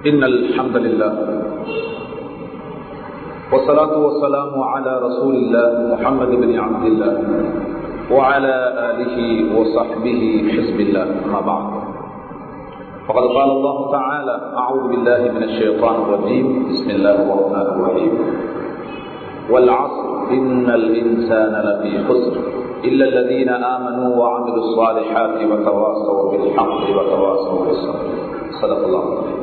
إن الحمد لله والصلاة والسلام على رسول الله محمد بن عبد الله وعلى آله وصحبه حزب الله ما بعد فقد قال الله تعالى أعوذ بالله من الشيطان الرجيم بسم الله الرحمن الرحيم والعصر إن الإنسان لفي خسر إلا الذين آمنوا وعملوا الصالحات وتواصوا بالحق وتواصوا بالصبر صدق الله العظيم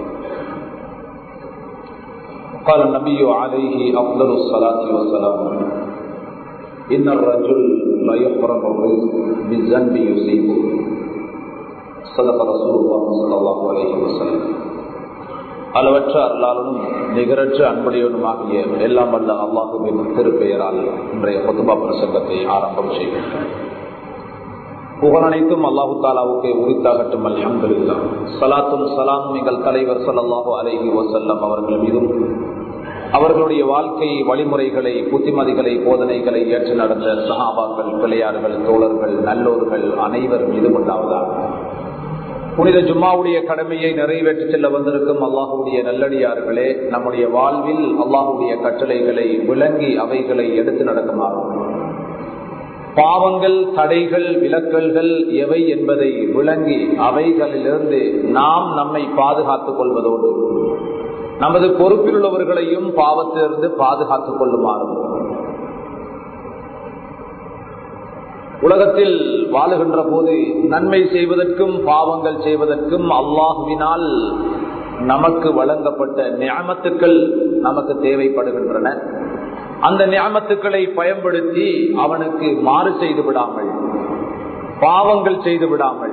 قال النبي عليه أفضل الصلاة والسلام إن الرجل لا يحرم الرزق بالذنب يصيبه صدق رسول الله صلى الله عليه وسلم அளவற்ற அருளாளனும் நிகரற்ற அன்புடையவனுமாகிய எல்லாம் வல்ல அல்லாஹுவின் திருப்பெயரால் இன்றைய பொதுபா பிரசங்கத்தை ஆரம்பம் செய்கின்றோம் புகழனைத்தும் அல்லாஹு தாலாவுக்கு உரித்தாகட்டும் அல்ஹம்துல்லா சலாத்தும் சலாம் எங்கள் தலைவர் சல்லாஹூ அலஹி வசல்லம் அவர்கள் மீதும் அவர்களுடைய வாழ்க்கை வழிமுறைகளை புத்திமதிகளை போதனைகளை ஏற்று நடந்த சகாபாக்கள் பிள்ளையார்கள் தோழர்கள் நல்லோர்கள் அனைவர் மீதும் உண்டாவதாக புனித ஜும்மாவுடைய கடமையை நிறைவேற்றி செல்ல வந்திருக்கும் அல்லாஹுடைய நல்லடியார்களே நம்முடைய வாழ்வில் அல்லாஹுடைய கட்டளைகளை விளங்கி அவைகளை எடுத்து நடக்குமாறும் பாவங்கள் தடைகள் விலக்கல்கள் எவை என்பதை விளங்கி அவைகளிலிருந்து நாம் நம்மை பாதுகாத்துக் கொள்வதோடு நமது பொறுப்பிலுள்ளவர்களையும் பாவத்திலிருந்து பாதுகாத்துக் கொள்ளுமாறும் உலகத்தில் வாழுகின்ற போது நன்மை செய்வதற்கும் பாவங்கள் செய்வதற்கும் அல்லாஹுவினால் நமக்கு வழங்கப்பட்ட நியமத்துக்கள் நமக்கு தேவைப்படுகின்றன அந்த நியமத்துக்களை பயன்படுத்தி அவனுக்கு மாறு செய்து விடாமல் பாவங்கள் செய்து விடாமல்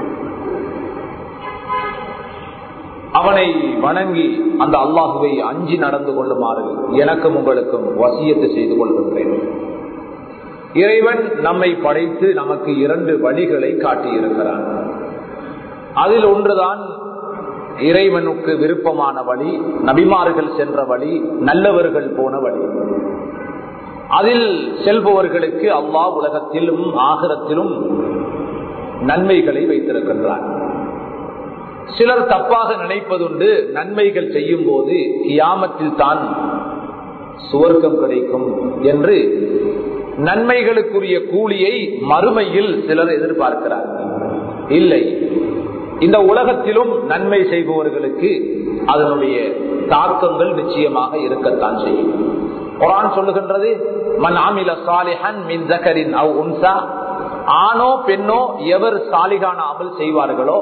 அவனை வணங்கி அந்த அல்லாஹுவை அஞ்சி நடந்து கொள்ளுமாறு எனக்கும் உங்களுக்கும் வசியத்து செய்து கொள்கின்றேன் இறைவன் நம்மை படைத்து நமக்கு இரண்டு வழிகளை காட்டியிருக்கிறான் அதில் ஒன்றுதான் இறைவனுக்கு விருப்பமான வழி நபிமார்கள் சென்ற வழி நல்லவர்கள் போன வழி அதில் செல்பவர்களுக்கு அல்லா உலகத்திலும் ஆகரத்திலும் நன்மைகளை வைத்திருக்கின்றான் சிலர் தப்பாக நினைப்பதுண்டு நன்மைகள் செய்யும் போது கியாமத்தில் தான் சுவர்க்கம் கிடைக்கும் என்று நன்மைகளுக்குரிய கூலியை மறுமையில் சிலர் எதிர்பார்க்கிறார்கள் இல்லை இந்த உலகத்திலும் நன்மை செய்பவர்களுக்கு அதனுடைய தாக்கங்கள் நிச்சயமாக இருக்கத்தான் செய்யும் குரான் சொல்லுகின்றது மன் ஆமில சாலிஹன் மின் ஜக்கரின் அவ் உன்சா ஆணோ பெண்ணோ எவர் சாலிகான அமல் செய்வார்களோ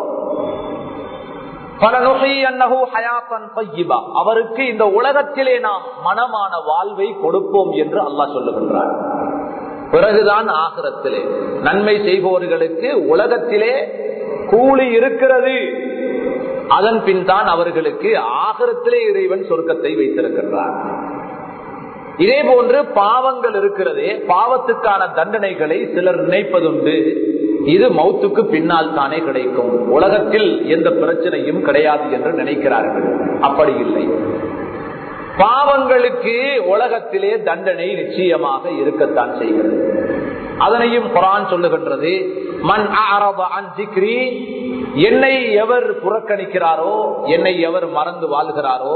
அவருக்கு இந்த உலகத்திலே நாம் மனமான வாழ்வை கொடுப்போம் என்று அல்லாஹ் சொல்லுகின்றார் பிறகுதான் ஆகிரத்திலே நன்மை செய்பவர்களுக்கு உலகத்திலே கூலி இருக்கிறது அதன் பின் தான் அவர்களுக்கு ஆகரத்திலே இறைவன் சொர்க்கத்தை வைத்திருக்கின்றார் இதே போன்று பாவங்கள் இருக்கிறதே பாவத்துக்கான தண்டனைகளை சிலர் நினைப்பதுண்டு இது மௌத்துக்கு பின்னால் தானே கிடைக்கும் உலகத்தில் எந்த பிரச்சனையும் கிடையாது என்று நினைக்கிறார்கள் அப்படி இல்லை பாவங்களுக்கு உலகத்திலே தண்டனை நிச்சயமாக இருக்கத்தான் செய்கிறது அதனையும் குரான் சொல்லுகின்றது மண் என்னை எவர் புறக்கணிக்கிறாரோ என்னை எவர் மறந்து வாழ்கிறாரோ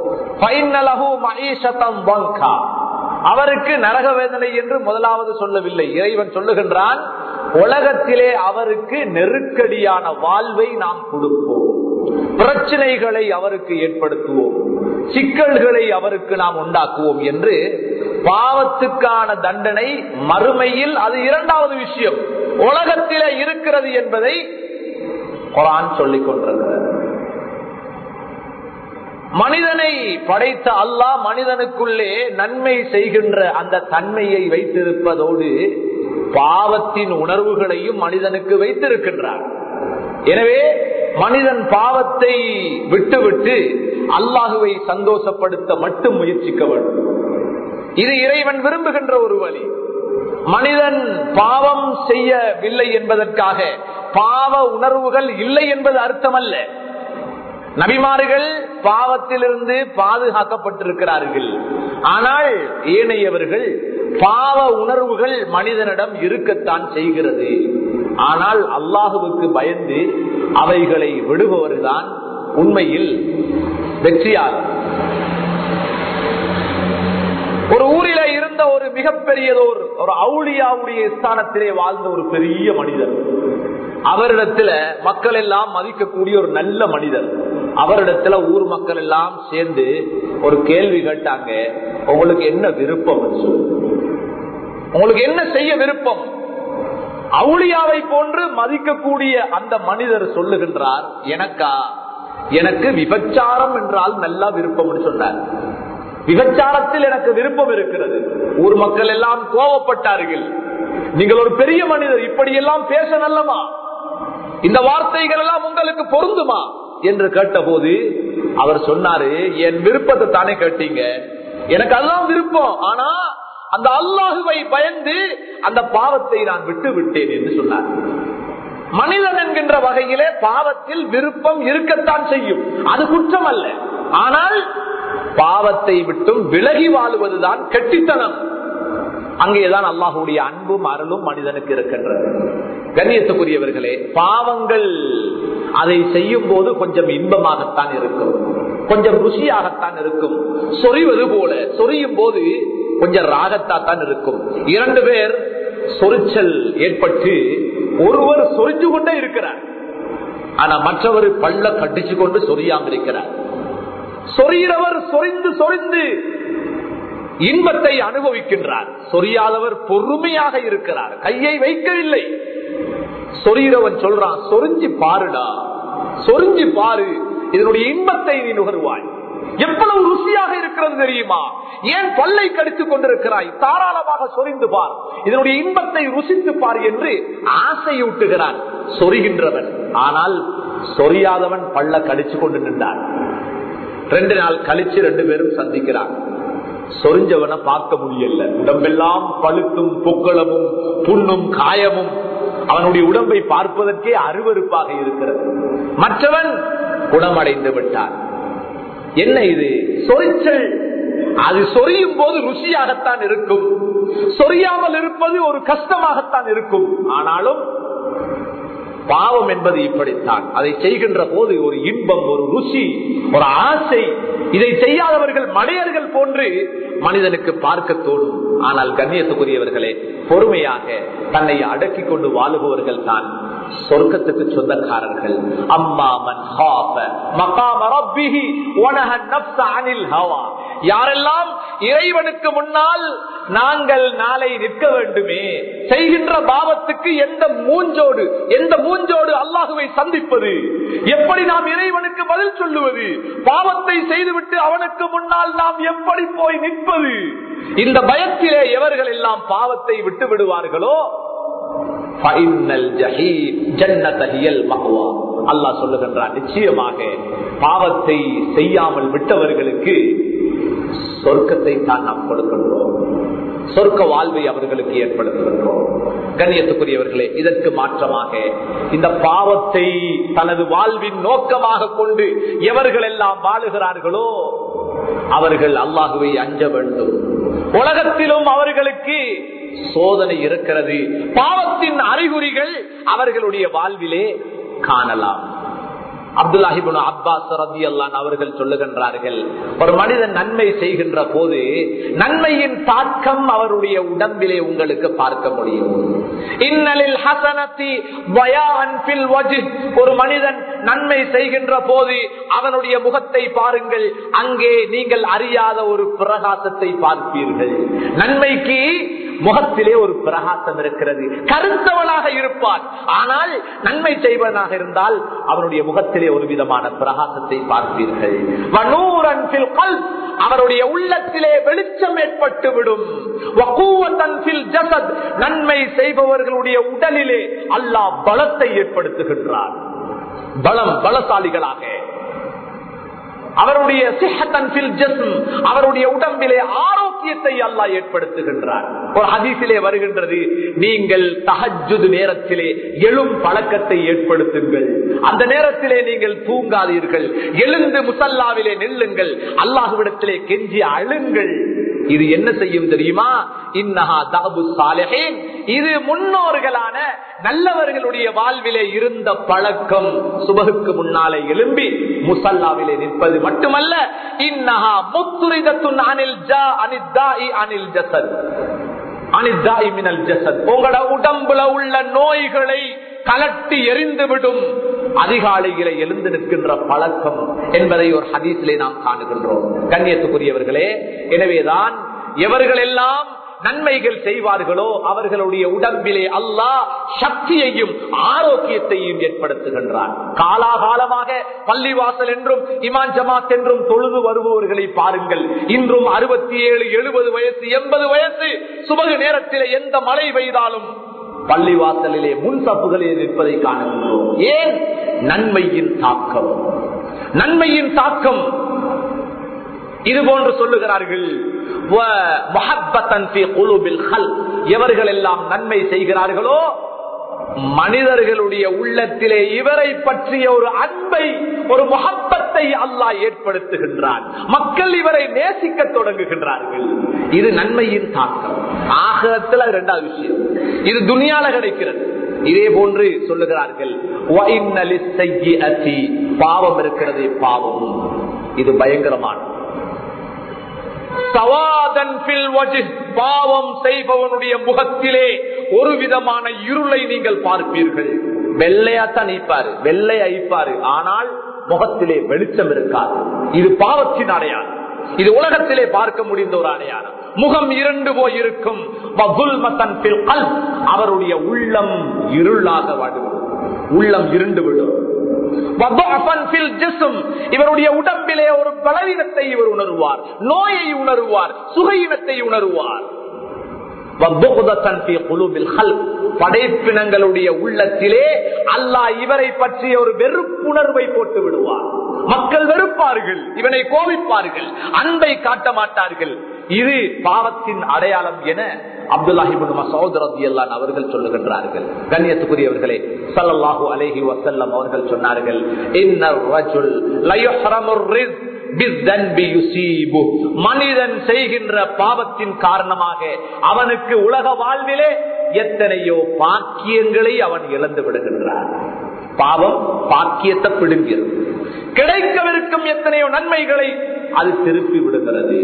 அவருக்கு நரக வேதனை என்று முதலாவது சொல்லவில்லை இறைவன் சொல்லுகின்றான் உலகத்திலே அவருக்கு நெருக்கடியான வாழ்வை நாம் கொடுப்போம் பிரச்சனைகளை அவருக்கு ஏற்படுத்துவோம் சிக்கல்களை அவருக்கு நாம் உண்டாக்குவோம் என்று பாவத்துக்கான தண்டனை மறுமையில் அது இரண்டாவது விஷயம் உலகத்திலே இருக்கிறது என்பதை குரான் சொல்லிக் கொண்டிருக்கிறார் மனிதனை படைத்த அல்லாஹ் மனிதனுக்குள்ளே நன்மை செய்கின்ற அந்த தன்மையை வைத்திருப்பதோடு பாவத்தின் உணர்வுகளையும் மனிதனுக்கு வைத்திருக்கின்றார் எனவே மனிதன் பாவத்தை விட்டுவிட்டு அல்லாஹுவை சந்தோஷப்படுத்த மட்டும் முயற்சிக்க வேண்டும் இது இறைவன் விரும்புகின்ற ஒரு வழி மனிதன் பாவம் செய்யவில்லை என்பதற்காக பாவ உணர்வுகள் இல்லை என்பது அர்த்தம் அல்ல நபிமார்கள் பாவத்திலிருந்து பாதுகாக்கப்பட்டிருக்கிறார்கள் ஆனால் ஏனையவர்கள் பாவ உணர்வுகள் மனிதனிடம் இருக்கத்தான் செய்கிறது ஆனால் அல்லாஹுவுக்கு பயந்து அவைகளை விடுபவர்தான் உண்மையில் வெற்றியாளர் ஒரு ஊரில இருந்த ஒரு மிகப்பெரியதோர் ஒரு அவுளியாவுடைய ஸ்தானத்திலே வாழ்ந்த ஒரு பெரிய மனிதர் அவரிடத்துல மக்கள் எல்லாம் மதிக்கக்கூடிய ஒரு நல்ல மனிதர் அவரிடத்துல ஊர் மக்கள் எல்லாம் சேர்ந்து ஒரு கேள்வி கேட்டாங்க உங்களுக்கு என்ன விருப்பம் உங்களுக்கு என்ன செய்ய விருப்பம் அவுளியாவை போன்று மதிக்கக்கூடிய அந்த மனிதர் சொல்லுகின்றார் எனக்கா எனக்கு விபச்சாரம் என்றால் நல்லா விருப்பம் சொன்னார் விபச்சாரத்தில் எனக்கு விருப்பம் இருக்கிறது ஊர் மக்கள் எல்லாம் கோவப்பட்டார்கள் நீங்கள் ஒரு பெரிய மனிதர் இப்படியெல்லாம் பேச நல்லமா இந்த வார்த்தைகள் எல்லாம் உங்களுக்கு பொருந்துமா என்று கேட்டபோது அவர் சொன்னாரு என் விருப்பத்தை தானே கேட்டீங்க எனக்கு அதெல்லாம் விருப்பம் ஆனா அந்த அல்லாஹுவை பயந்து அந்த பாவத்தை நான் விட்டு விட்டேன் என்று சொன்னார் மனிதன் என்கின்ற வகையிலே பாவத்தில் விருப்பம் இருக்கத்தான் செய்யும் அது குற்றம் அல்ல ஆனால் பாவத்தை விட்டும் விலகி வாழுவதுதான் கெட்டித்தனம் அங்கேதான் அல்லாஹுடைய அன்பும் அருளும் மனிதனுக்கு இருக்கின்றது கண்ணியத்துக்குரியவர்களே பாவங்கள் அதை செய்யும் போது கொஞ்சம் இன்பமாகத்தான் இருக்கும் கொஞ்சம் ருசியாகத்தான் இருக்கும் சொறிவது போல சொரியும் போது கொஞ்சம் ராகத்தாத்தான் இருக்கும் இரண்டு பேர் சொரிச்சல் ஏற்பட்டு ஒருவர் சொரிஞ்சு கொண்டே இருக்கிறார் ஆனா மற்றவர் பள்ள கட்டிச்சு கொண்டு சொரியாம இருக்கிறார் சொறிகிறவர் சொரிந்து சொரிந்து இன்பத்தை அனுபவிக்கின்றார் சொரியாதவர் பொறுமையாக இருக்கிறார் கையை வைக்கவில்லை சொரிகிறவன் சொல்றான் சொரிஞ்சு பாருடா சொரிஞ்சு பாரு இதனுடைய இன்பத்தை நீ நுகர்வாய் எவ்வளவு ருசியாக இருக்கிறது தெரியுமா ஏன் பல்லை கடித்துக் கொண்டிருக்கிறாய் தாராளமாக சொரிந்து பார் இதனுடைய இன்பத்தை ருசித்து பார் என்று ஆசையூட்டுகிறான் சொரிகின்றவன் ஆனால் சொரியாதவன் பல்ல கடிச்சு கொண்டு நின்றான் ரெண்டு நாள் கழிச்சு ரெண்டு பேரும் சந்திக்கிறான் சொரிஞ்சவனை பார்க்க முடியல உடம்பெல்லாம் பழுத்தும் பொக்களமும் புண்ணும் காயமும் அவனுடைய உடம்பை பார்ப்பதற்கே அருவறுப்பாக இருக்கிறது மற்றவன் குணமடைந்து விட்டான் என்ன இது சொரிச்சல் அது சொரியும் போது ருசியாகத்தான் இருக்கும் சொரியாமல் இருப்பது ஒரு கஷ்டமாகத்தான் இருக்கும் ஆனாலும் பாவம் என்பது இப்படித்தான் அதை செய்கின்ற போது ஒரு இன்பம் ஒரு ருசி ஒரு ஆசை இதை செய்யாதவர்கள் மனிதர்கள் போன்று மனிதனுக்கு பார்க்க தோணும் ஆனால் கண்ணியத்துக்குரியவர்களே பொறுமையாக தன்னை அடக்கி கொண்டு வாழுபவர்கள் தான் சொர்க்கத்துக்கு சொந்தக்காரர்கள் அம்மாமன் யாரெல்லாம் இறைவனுக்கு முன்னால் நாங்கள் நாளை நிற்க வேண்டுமே செய்கின்ற பாவத்துக்கு எந்த மூஞ்சோடு எந்த மூஞ்சோடு அல்லாஹுவை சந்திப்பது எப்படி நாம் இறைவனுக்கு பதில் சொல்லுவது பாவத்தை செய்துவிட்டு அவனுக்கு முன்னால் நாம் எப்படி போய் நிற்பது இந்த பயத்திலே எவர்கள் எல்லாம் பாவத்தை விட்டு விடுவார்களோ அல்லாஹ் சொல்லுகின்றார் நிச்சயமாக பாவத்தை செய்யாமல் விட்டவர்களுக்கு சொர்க்கத்தை தான் நாம் கொடுக்கின்றோம் சொர்க்க வாழ்வை அவர்களுக்கு ஏற்படுத்துகின்றோம் கண்ணியத்துக்குரியவர்களே இதற்கு மாற்றமாக இந்த பாவத்தை தனது வாழ்வின் நோக்கமாக கொண்டு எவர்கள் எல்லாம் வாழுகிறார்களோ அவர்கள் அல்லாஹுவை அஞ்ச வேண்டும் உலகத்திலும் அவர்களுக்கு சோதனை இருக்கிறது பாவத்தின் அறிகுறிகள் அவர்களுடைய வாழ்விலே காணலாம் அப்துல்லாஹிபுன் அப்பாஸ் ரதி அல்லான் அவர்கள் சொல்லுகின்றார்கள் ஒரு மனிதன் நன்மை செய்கின்ற போது நன்மையின் தாக்கம் அவருடைய உடம்பிலே உங்களுக்கு பார்க்க முடியும் இன்னலில் ஹசனத்தி ஒரு மனிதன் நன்மை செய்கின்ற போது அவனுடைய முகத்தை பாருங்கள் அங்கே நீங்கள் அறியாத ஒரு பிரகாசத்தை பார்ப்பீர்கள் நன்மைக்கு முகத்திலே ஒரு பிரகாசம் இருக்கிறது கருத்தவனாக இருப்பான் ஆனால் நன்மை செய்வனாக இருந்தால் அவனுடைய முகத்திலே ஒரு விதமான பிரகாசத்தை பார்ப்பீர்கள் அவருடைய உள்ளத்திலே வெளிச்சம் ஏற்பட்டு விடும் நன்மை செய்பவர்களுடைய உடலிலே அல்லாஹ் பலத்தை ஏற்படுத்துகின்றார் பலம் பலசாலிகளாக அவருடைய அவருடைய உடம்பிலே ஆரோக்கியத்தை அல்லா ஏற்படுத்துகின்றார் ஒரு ஹதீசிலே வருகின்றது நீங்கள் தஹஜுது நேரத்திலே எழும் பழக்கத்தை ஏற்படுத்துங்கள் அந்த நேரத்திலே நீங்கள் தூங்காதீர்கள் எழுந்து முசல்லாவிலே நெல்லுங்கள் அல்லாஹுவிடத்திலே கெஞ்சி அழுங்கள் இது என்ன செய்யும் தெரியுமா இன்னஹா தஹபு சாலிஹீன் இது முன்னோர்களான நல்லவர்களுடைய வாழ்விலே இருந்த பழக்கம் சுபகுக்கு முன்னாலே எழும்பி முசல்லாவிலே நிற்பது மட்டுமல்ல இன்னஹா முத்துரிதத்துன் அனில் ஜா அனித்தாஇ அனில் ஜசத் அனித்தாஇ மினல் ஜசத் உங்களோட உடம்புல உள்ள நோய்களை கலட்டி எரிந்துவிடும் அதிகாலையில எழுந்து நிற்கின்ற பழக்கம் என்பதை ஒரு ஹதீஸிலே நாம் காணுகின்றோம் கண்ணியத்துக்குரியவர்களே எனவேதான் எவர்கள் எல்லாம் நன்மைகள் செய்வார்களோ அவர்களுடைய உடம்பிலே அல்லாஹ் சக்தியையும் ஆரோக்கியத்தையும் ஏற்படுத்துகின்றான் காலாகாலமாக பள்ளிவாசல் என்றும் இமான் ஜமாத் என்றும் தொழுது வருபவர்களை பாருங்கள் இன்றும் அறுபத்தி ஏழு எழுபது வயசு எண்பது வயசு சுபகு நேரத்தில் எந்த மழை பெய்தாலும் பள்ளிவாசலிலே முன் சப்புகளில் நிற்பதை காணுகின்றோம் ஏன் நன்மையின் தாக்கம் நன்மையின் தாக்கம் இது போன்று சொல்லுகிறார்கள் எவர்கள் எல்லாம் நன்மை செய்கிறார்களோ மனிதர்களுடைய உள்ளத்திலே இவரை பற்றிய ஒரு அன்பை ஒரு முகப்பத்தை அல்லாஹ் ஏற்படுத்துகின்றான் மக்கள் இவரை நேசிக்க தொடங்குகின்றார்கள் இது நன்மையின் தாக்கம் ஆகத்தில் இரண்டாவது விஷயம் இது துணியால கிடைக்கிறது இதே போன்று சொல்லுகிறார்கள் பாவம் இருக்கிறதே பாவம் இது பயங்கரமான பாவம் செய்பவனுடைய முகத்திலே ஒரு விதமான இருளை நீங்கள் பார்ப்பீர்கள் வெள்ளையாத்தான் நீப்பாரு வெள்ளை ஐப்பாரு ஆனால் முகத்திலே வெளிச்சம் இருக்காது இது பாவத்தின் அடையாளம் இது உலகத்திலே பார்க்க முடிந்த ஒரு அடையாளம் முகம் இருண்டு போய் இருக்கும் அவருடைய உள்ளம் இருளாக வாடுவோம் உள்ளம் இருண்டு விடும் இவருடைய உடம்பிலே ஒரு பலவீனத்தை இவர் உணர்வார் நோயை உணர்வார் சுகையினத்தை உணர்வார் படைப்பினங்களுடைய உள்ளத்திலே அல்லாஹ் இவரை பற்றிய ஒரு வெறுப்புணர்வை போட்டு விடுவார் மக்கள் வெறுப்பார்கள் இவனை கோபிப்பார்கள் அன்பை காட்ட மாட்டார்கள் இது பாவத்தின் அடையாளம் என அப்துல்லாஹிபின் மசௌதரதி எல்லாம் அவர்கள் சொல்லுகின்றார்கள் கண்ணியத்துக்குரியவர்களே சல்லல்லாஹு அலைஹி வசல்லம் அவர்கள் சொன்னார்கள் மனிதன் செய்கின்ற பாவத்தின் காரணமாக அவனுக்கு உலக வாழ்விலே எத்தனையோ பாக்கியங்களை அவன் இழந்து விடுகின்றான் பாவம் பாக்கியத்தை பிடுங்கிறது கிடைக்கவிருக்கும் எத்தனையோ நன்மைகளை அது திருப்பி விடுகிறது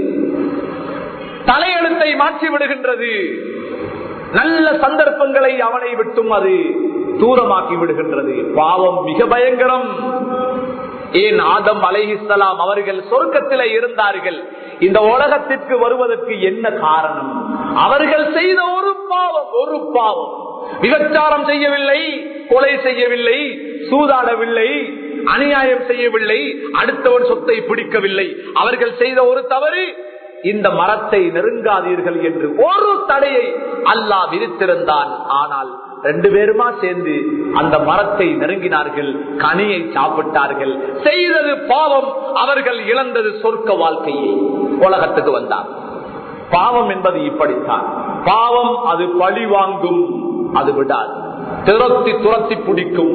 தலையெழுத்தை மாற்றி விடுகின்றது நல்ல சந்தர்ப்பங்களை அவனை விட்டும் அது தூரமாக்கி விடுகின்றது பாவம் மிக பயங்கரம் ஏன் ஆதம் அலைஹிஸ்லாம் அவர்கள் சொர்க்கத்தில இருந்தார்கள் இந்த உலகத்திற்கு வருவதற்கு என்ன காரணம் அவர்கள் செய்த ஒரு பாவம் ஒரு பாவம் விபச்சாரம் செய்யவில்லை கொலை செய்யவில்லை சூதாடவில்லை அநியாயம் செய்யவில்லை அடுத்தவன் சொத்தை பிடிக்கவில்லை அவர்கள் செய்த ஒரு தவறு இந்த மரத்தை நெருங்காதீர்கள் என்று ஒரு தடையை அல்லாஹ் விதித்திருந்தான் ஆனால் ரெண்டு பேருமா சேர்ந்து அந்த மரத்தை நெருங்கினார்கள் கனியை சாப்பிட்டார்கள் செய்தது பாவம் அவர்கள் இழந்தது சொர்க்க வாழ்க்கையை உலகத்துக்கு வந்தார் பாவம் என்பது இப்படித்தான் பாவம் அது பழி வாங்கும் அது விடாது துரத்தி துரத்தி பிடிக்கும்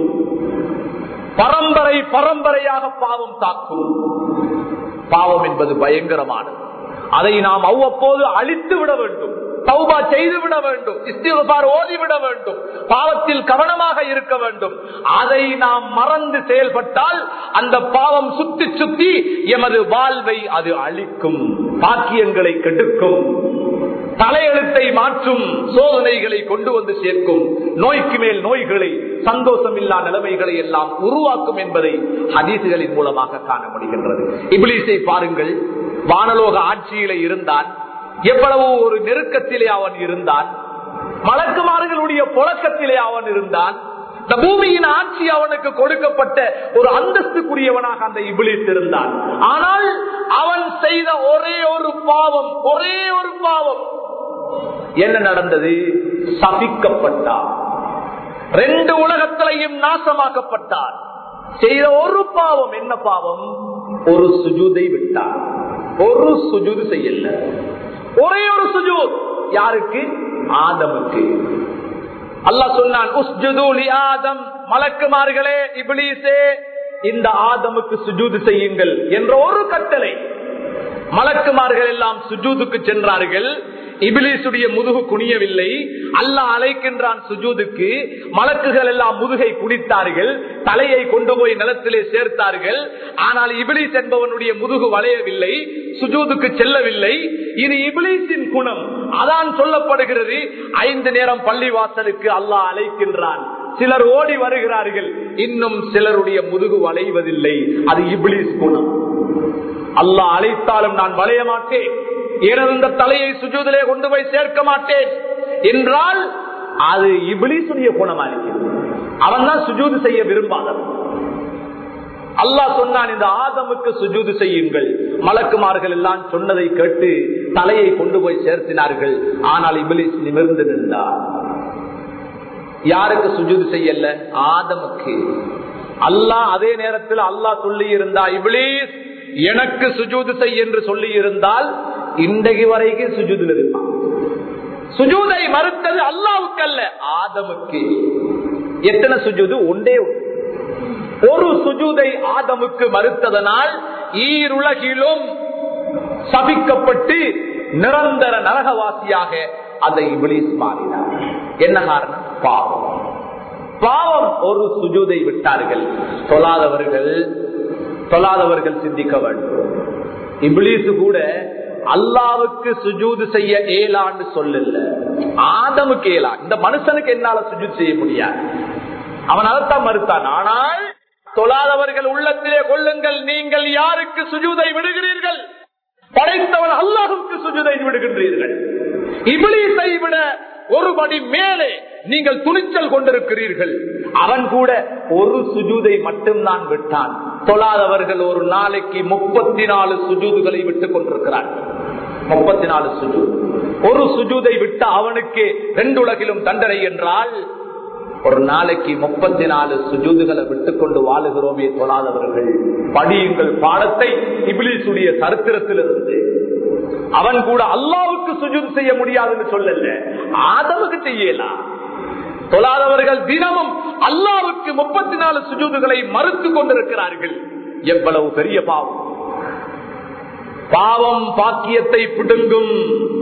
பரம்பரை பரம்பரையாக பாவம் தாக்கும் பாவம் என்பது பயங்கரமானது அதை நாம் அவ்வப்போது அழித்து விட வேண்டும் தௌபா செய்து விட வேண்டும் இஸ்திகார் ஓதிவிட வேண்டும் பாவத்தில் கவனமாக இருக்க வேண்டும் அதை நாம் மறந்து செயல்பட்டால் அந்த பாவம் சுத்தி சுத்தி எமது வாழ்வை அது அழிக்கும் பாக்கியங்களை கெடுக்கும் தலையெழுத்தை மாற்றும் சோதனைகளை கொண்டு வந்து சேர்க்கும் நோய்க்கு மேல் நோய்களை சந்தோஷம் இல்லா நிலைமைகளை எல்லாம் உருவாக்கும் என்பதை ஹதீசுகளின் மூலமாக காண முடிகின்றது இபிலிசை பாருங்கள் வானலோக ஆட்சியில இருந்தான் எவ்வளவு ஒரு நெருக்கத்திலே அவன் இருந்தான் மலக்குமார்களுடைய புழக்கத்திலே அவன் இருந்தான் இந்த பூமியின் ஆட்சி அவனுக்கு கொடுக்கப்பட்ட ஒரு அந்தஸ்துக்குரியவனாக அந்த இபிலிஸ் இருந்தான் ஆனால் அவன் செய்த ஒரே ஒரு பாவம் ஒரே ஒரு பாவம் என்ன நடந்தது சபிக்கப்பட்டார் ரெண்டு உலகத்திலையும் நாசமாக்கப்பட்டார் செய்த ஒரு பாவம் என்ன பாவம் ஒரு சுஜூதை விட்டார் ஒரு சுஜூது செய்யல ஒரே ஒரு சுஜூத் யாருக்கு ஆதமுக்கு அல்லாஹ் சொன்னான் உஸ்ஜுதூலி ஆதம் மலக்குமார்களே இபிலீசே இந்த ஆதமுக்கு சுஜூது செய்யுங்கள் என்ற ஒரு கட்டளை மலக்குமார்கள் எல்லாம் சுஜூதுக்கு சென்றார்கள் இபிலிசுடைய முதுகு குனியவில்லை அல்லாஹ் அழைக்கின்றான் சுஜூதுக்கு மலக்குகள் எல்லாம் முதுகை குடித்தார்கள் தலையை கொண்டு போய் நிலத்திலே சேர்த்தார்கள் ஆனால் இபிலிஸ் என்பவனுடைய முதுகு வளையவில்லை சுஜூதுக்கு செல்லவில்லை இது இபிலிஸின் குணம் அதான் சொல்லப்படுகிறது ஐந்து நேரம் பள்ளிவாசலுக்கு அல்லாஹ் அழைக்கின்றான் சிலர் ஓடி வருகிறார்கள் இன்னும் சிலருடைய முதுகு வளைவதில்லை அது இபிலிஸ் குணம் அல்லாஹ் அழைத்தாலும் நான் வளைய மாட்டேன் எனது இந்த தலையை சுஜூதிலே கொண்டு போய் சேர்க்க மாட்டேன் என்றால் அது இபிலிசுடைய குணமா இருக்கிறது அவன் தான் சுஜூது செய்ய விரும்பாதவன் அல்லாஹ் சொன்னான் இந்த ஆதமுக்கு சுஜூது செய்யுங்கள் மலக்குமார்கள் எல்லாம் சொன்னதை கேட்டு தலையை கொண்டு போய் சேர்த்தினார்கள் ஆனால் இபிலிஸ் நிமிர்ந்து நின்றார் யாருக்கு சுஜூது செய்யல ஆதமுக்கு அல்லாஹ் அதே நேரத்தில் அல்லாஹ் சொல்லி இருந்தா இபிலிஸ் எனக்கு சுஜூது செய் என்று சொல்லி இருந்தால் இன்றைக்கு வரைக்கும் சுஜூதில் இருப்பான் சுஜூதை மறுத்தது அல்லாவுக்கு அல்ல ஆதமுக்கு எத்தனை சுஜூது ஒன்றே ஒன்று ஒரு சுஜூதை ஆதமுக்கு மறுத்ததனால் ஈருலகிலும் சபிக்கப்பட்டு நிரந்தர நரகவாசியாக அந்த இபிலிஸ் மாறினார் என்ன காரணம் பாவம் பாவம் ஒரு சுஜூதை விட்டார்கள் தொழாதவர்கள் தொழாதவர்கள் சிந்திக்க வேண்டும் இபிலிசு கூட அல்லாவுக்கு சுஜூது செய்ய ஏலான்னு சொல்லல ஆதமுக்கு ஏலா இந்த மனுஷனுக்கு என்னால சுஜூத் செய்ய முடியாது அவன் அதைத்தான் மறுத்தான் ஆனால் தொழாதவர்கள் உள்ளத்திலே கொள்ளுங்கள் நீங்கள் யாருக்கு சுஜூதை விடுகிறீர்கள் படைத்தவன் அல்லாஹுக்கு சுஜூதை விடுகின்றீர்கள் இபிலிசை விட ஒருபடி மேலே நீங்கள் துணிச்சல் கொண்டிருக்கிறீர்கள் அவன் கூட ஒரு சுஜூதை மட்டும்தான் விட்டான் தொழாதவர்கள் ஒரு நாளைக்கு முப்பத்தி நாலு சுஜூதுகளை விட்டுக் கொண்டிருக்கிறார் முப்பத்தி நாலு சுஜூத் ஒரு சுஜூதை விட்ட அவனுக்கு ரெண்டு உலகிலும் தண்டனை என்றால் ஒரு நாளைக்கு முப்பத்தி நாலு சுஜூதுகளை விட்டுக் கொண்டு வாழுகிறோமே தொழாதவர்கள் படியுங்கள் பாடத்தை இபிலிசுடைய சரித்திரத்திலிருந்து அவன் கூட அல்லாவுக்கு சுஜூத் செய்ய முடியாதுன்னு சொல்லல ஆதவுக்கு செய்யலாம் தொழாதவர்கள் தினமும் அல்லாவுக்கு முப்பத்தி நாலு சுஜூதுகளை மறுத்து கொண்டிருக்கிறார்கள் எவ்வளவு பெரிய பாவம் பாவம் பாக்கியத்தை பிடுங்கும்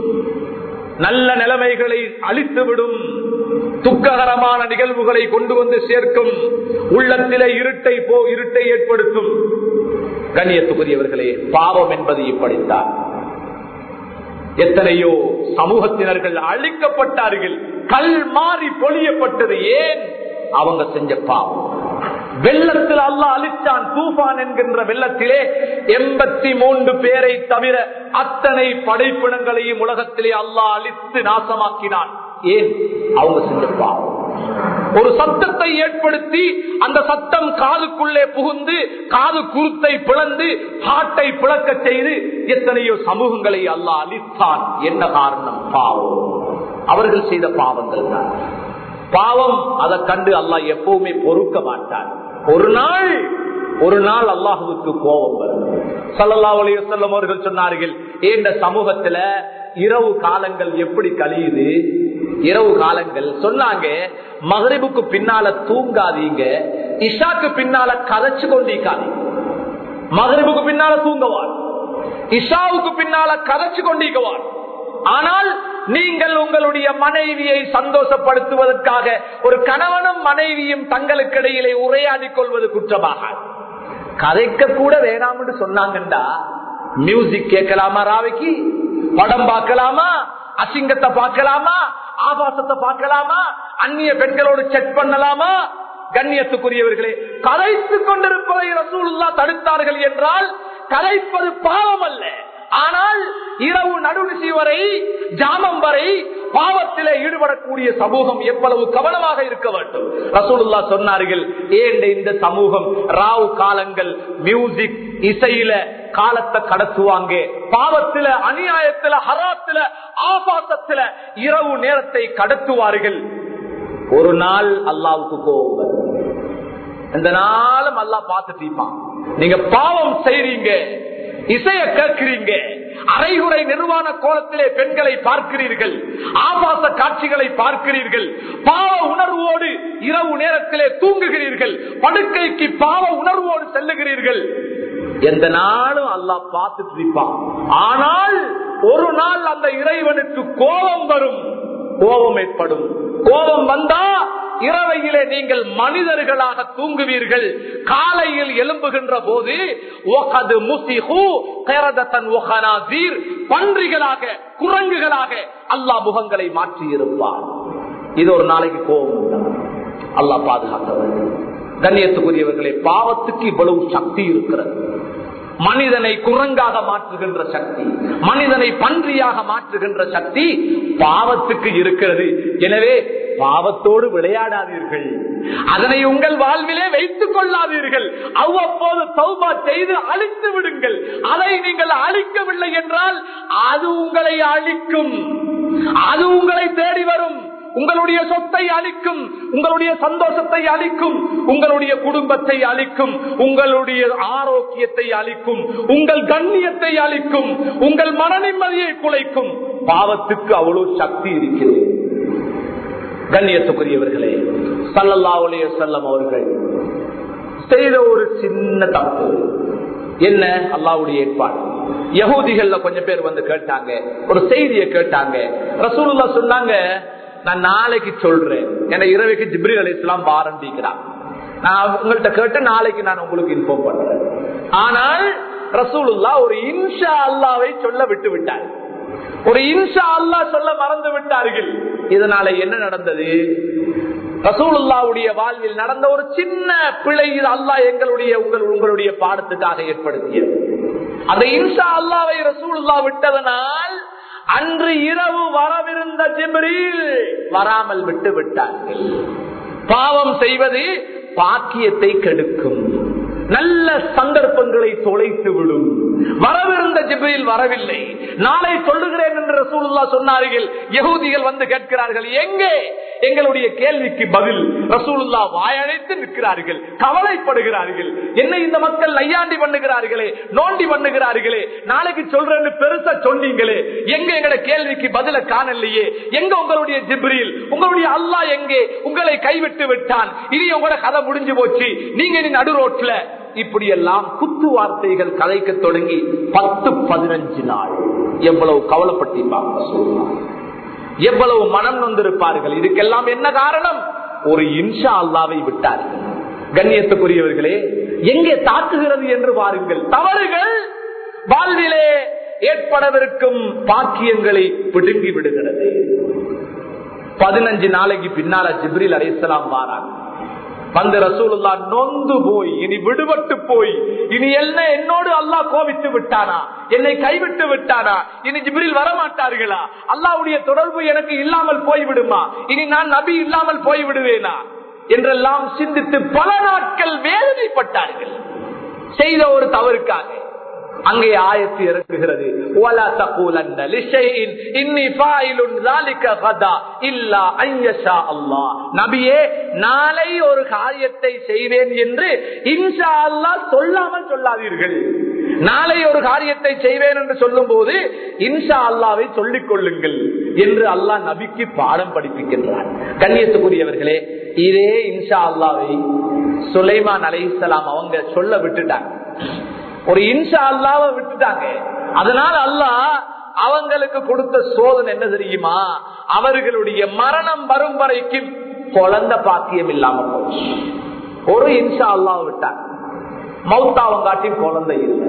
நல்ல நிலைமைகளை அழித்துவிடும் துக்ககரமான நிகழ்வுகளை கொண்டு வந்து சேர்க்கும் உள்ளத்திலே இருட்டை போ இருட்டை ஏற்படுத்தும் கண்ணியத்துக்குரியவர்களே பாவம் என்பது இப்படித்தான் எத்தனையோ சமூகத்தினர்கள் அழிக்கப்பட்டார்கள் கல் மாறி பொழியப்பட்டது ஏன் அவங்க செஞ்ச பாவம் வெள்ளத்தில் அல்ல அழிச்சான் தூபான் என்கின்ற வெள்ளத்திலே எண்பத்தி மூன்று பேரை தவிர அத்தனை படைப்பினங்களையும் உலகத்திலே அல்லாஹ் அழித்து நாசமாக்கினான் ஏன் அவங்க செஞ்ச பாவம் ஒரு சத்தத்தை ஏற்படுத்தி அந்த சத்தம் காதுக்குள்ளே புகுந்து காது குருத்தை பிளந்து ஹாட்டை பிளக்க செய்து எத்தனையோ சமூகங்களை அல்லாஹ் அழித்தான் என்ன காரணம் பாவம் அவர்கள் செய்த பாவங்கள் தான் பாவம் அதை கண்டு அல்லாஹ் எப்பவுமே பொறுக்க மாட்டான் ஒரு நாள் ஒரு நாள் அல்லாஹுக்கு கோபம் வரும் சல்லல்லா அலையம் அவர்கள் சொன்னார்கள் இந்த சமூகத்துல இரவு காலங்கள் எப்படி கழியுது இரவு காலங்கள் சொன்னாங்க மகரிபுக்கு பின்னால தூங்காதீங்க இஷாக்கு பின்னால கதைச்சு கொண்டிருக்காதீங்க மகரிபுக்கு பின்னால தூங்கவான் இஷாவுக்கு பின்னால கதைச்சு கொண்டிருக்கவான் ஆனால் நீங்கள் உங்களுடைய மனைவியை சந்தோஷப்படுத்துவதற்காக ஒரு கணவனும் மனைவியும் தங்களுக்கு இடையிலே உரையாடி கொள்வது குற்றமாக கதைக்க கூட வேணாம் என்று சொன்னாங்கண்டா மியூசிக் கேட்கலாமா ராவைக்கு படம் பார்க்கலாமா அசிங்கத்தை பார்க்கலாமா ஆபாசத்தை பார்க்கலாமா அந்நிய பெண்களோடு செக் பண்ணலாமா கண்ணியத்துக்குரியவர்களே கதைத்துக் கொண்டிருப்பதை ரசூல்லா தடுத்தார்கள் என்றால் கதைப்பது பாவம் அல்ல ஆனால் இரவு நடுநிசி வரை ஜாமம் வரை பாவத்திலே ஈடுபடக்கூடிய சமூகம் எவ்வளவு கவனமாக இருக்க வேண்டும் ரசூலுல்லா சொன்னார்கள் ஏன் இந்த சமூகம் ராவு காலங்கள் மியூசிக் இசையில காலத்தை கடத்துவாங்க பாவத்தில அநியாயத்தில ஹராத்துல ஆபாசத்துல இரவு நேரத்தை கடத்துவார்கள் ஒரு நாள் அல்லாவுக்கு கோபம் இந்த நாளும் அல்லா பார்த்து தீப்பான் நீங்க பாவம் செய்றீங்க இசைய கேட்கிறீங்க அரைகுறை நிர்வாண கோலத்திலே பெண்களை பார்க்கிறீர்கள் ஆபாச காட்சிகளை பார்க்கிறீர்கள் பாவ உணர்வோடு இரவு நேரத்திலே தூங்குகிறீர்கள் படுக்கைக்கு பாவ உணர்வோடு செல்லுகிறீர்கள் எந்த நாளும் அல்லாஹ் பார்த்துட்டு இருப்பான் ஆனால் ஒரு நாள் அந்த இறைவனுக்கு கோபம் வரும் கோபம் ஏற்படும் கோபம் வந்தா இரவையிலே நீங்கள் மனிதர்களாக தூங்குவீர்கள் காலையில் எழும்புகின்ற போது ஒகது முசிஹு கைரதத்தன் ஒகனாசீர் பன்றிகளாக குரங்குகளாக அல்லாஹ் முகங்களை மாற்றி இருப்பார் இது ஒரு நாளைக்கு கோபம் உண்டாகும். அல்லாஹ் பாதுகாக்க வேண்டும் கண்ணியத்துக்குரியவர்களே பாவத்துக்கு இவ்வளவு சக்தி இருக்கிறது மனிதனை குரங்காக மாற்றுகின்ற சக்தி மனிதனை பன்றியாக மாற்றுகின்ற சக்தி பாவத்துக்கு இருக்கிறது எனவே பாவத்தோடு விளையாடாதீர்கள் அதனை உங்கள் வாழ்விலே வைத்துக் கொள்ளாதீர்கள் அவ்வப்போது சௌபா செய்து அழித்து விடுங்கள் அதை நீங்கள் அழிக்கவில்லை என்றால் அது உங்களை அழிக்கும் அது உங்களை தேடி வரும் உங்களுடைய சொத்தை அழிக்கும் உங்களுடைய சந்தோஷத்தை அழிக்கும் உங்களுடைய குடும்பத்தை அழிக்கும் உங்களுடைய ஆரோக்கியத்தை அழிக்கும் உங்கள் கண்ணியத்தை அழிக்கும் உங்கள் மன நிம்மதியை குலைக்கும் பாவத்துக்கு அவ்வளவு சக்தி இருக்கிறது கண்ணியத்துக்குரியவர்களே சல்லல்லாவுடைய செல்லம் அவர்கள் செய்த ஒரு சின்ன தப்பு என்ன அல்லாவுடைய ஏற்பாடு யகூதிகள்ல கொஞ்சம் பேர் வந்து கேட்டாங்க ஒரு செய்தியை கேட்டாங்க ரசூலுல்லா சொன்னாங்க நான் நாளைக்கு சொல்றேன் என இரவைக்கு ஜிப்ரி அலி இஸ்லாம் ஆரம்பிக்கிறான் நான் உங்கள்கிட்ட கேட்டு நாளைக்கு நான் உங்களுக்கு இன்ஃபார்ம் பண்றேன் ஆனால் ரசூலுல்லா ஒரு இன்ஷா அல்லாவை சொல்ல விட்டு விட்டார் ஒரு இன்ஷா அல்லா சொல்ல மறந்து விட்டார்கள் இதனால என்ன நடந்தது ரசூலுல்லாவுடைய வாழ்வில் நடந்த ஒரு சின்ன பிழை இது அல்லாஹ் எங்களுடைய உங்கள் உங்களுடைய பாடத்துக்காக ஏற்படுத்தியது அந்த இன்ஷா அல்லாவை ரசூலுல்லா விட்டதனால் அன்று இரவு வரவிருந்த ஜிப்ரீல் வராமல் விட்டு விட்டார்கள் பாவம் செய்வது பாக்கியத்தை கெடுக்கும் நல்ல சந்தர்ப்பங்களை தொலைத்து விடும் வரவிருந்த ஜிப்ரில் வரவில்லை நாளை சொல்லுகிறேன் என்று ரசூலுல்லா சொன்னார்கள் யகூதிகள் வந்து கேட்கிறார்கள் எங்கே எங்களுடைய கேள்விக்கு பதில் ரசூலுல்லா வாயழைத்து நிற்கிறார்கள் கவலைப்படுகிறார்கள் என்ன இந்த மக்கள் நையாண்டி பண்ணுகிறார்களே நோண்டி பண்ணுகிறார்களே நாளைக்கு சொல்றேன்னு பெருசா சொன்னீங்களே எங்க எங்கட கேள்விக்கு பதில காணலையே எங்க உங்களுடைய ஜிப்ரில் உங்களுடைய அல்லாஹ் எங்கே உங்களை கைவிட்டு விட்டான் இனி உங்களோட கதை முடிஞ்சு போச்சு நீங்க இனி நடு ரோட்ல இப்படி எல்லாம் குத்து வார்த்தைகள் கதைக்க தொடங்கி பத்து பதினஞ்சு நாள் எவ்வளவு கவலைப்பட்டிருப்பாங்க சொல்லலாம் எவ்வளவு மனம் வந்திருப்பார்கள் இதுக்கெல்லாம் என்ன காரணம் ஒரு இன்ஷா அல்லாவை விட்டார்கள் கண்ணியத்துக்குரியவர்களே எங்கே தாக்குகிறது என்று பாருங்கள் தவறுகள் வாழ்விலே ஏற்படவிருக்கும் பாக்கியங்களை பிடுங்கி விடுகிறது பதினஞ்சு நாளைக்கு பின்னால ஜிப்ரில் அலைசலாம் வாராங்க வந்து ரசூலுல்லா நொந்து போய் இனி விடுபட்டு போய் இனி என்ன என்னோடு அல்லாஹ் கோபித்து விட்டானா என்னை கைவிட்டு விட்டானா இனி ஜிப்ரில் வரமாட்டார்களா அல்லாவுடைய தொடர்பு எனக்கு இல்லாமல் போய்விடுமா இனி நான் நபி இல்லாமல் போய்விடுவேனா என்றெல்லாம் சிந்தித்து பல நாட்கள் வேதனைப்பட்டார்கள் செய்த ஒரு தவறுக்காக அங்கே ஆயத்து இறக்குகிறது "வலா தகூலன்ன லிஷைஇன் இன்னி ஃபாயிலுன் ذلك غدا இல்லா அன் யஷா அல்லாஹ்." நபியே நாளை ஒரு காரியத்தை செய்வேன் என்று இன்ஷா அல்லாஹ் சொல்லாமல் சொல்லாதீர்கள் நாளை ஒரு காரியத்தை செய்வேன் என்று சொல்லும் போது இன்ஷா அல்லாவை சொல்லிக் கொள்ளுங்கள் என்று அல்லாஹ் நபிக்கு பாடம் படிப்பிக்கின்றார் கண்ணியத்துக்குரியவர்களே இதே இன்ஷா அல்லாவை சுலைமான் அலைஹிஸ்ஸலாம் அவங்க சொல்ல விட்டுட்டாங்க ஒரு இன்ஷா அல்லாவ விட்டுட்டாங்க அதனால அல்லாஹ் அவங்களுக்கு கொடுத்த சோதனை என்ன தெரியுமா அவர்களுடைய மரணம் வரும் வரைக்கும் குழந்தை பாக்கியம் இல்லாம போச்சு ஒரு இன்ஷா அல்லாஹ் விட்டாங்க மௌத்தாவம் காட்டி குழந்தை இல்லை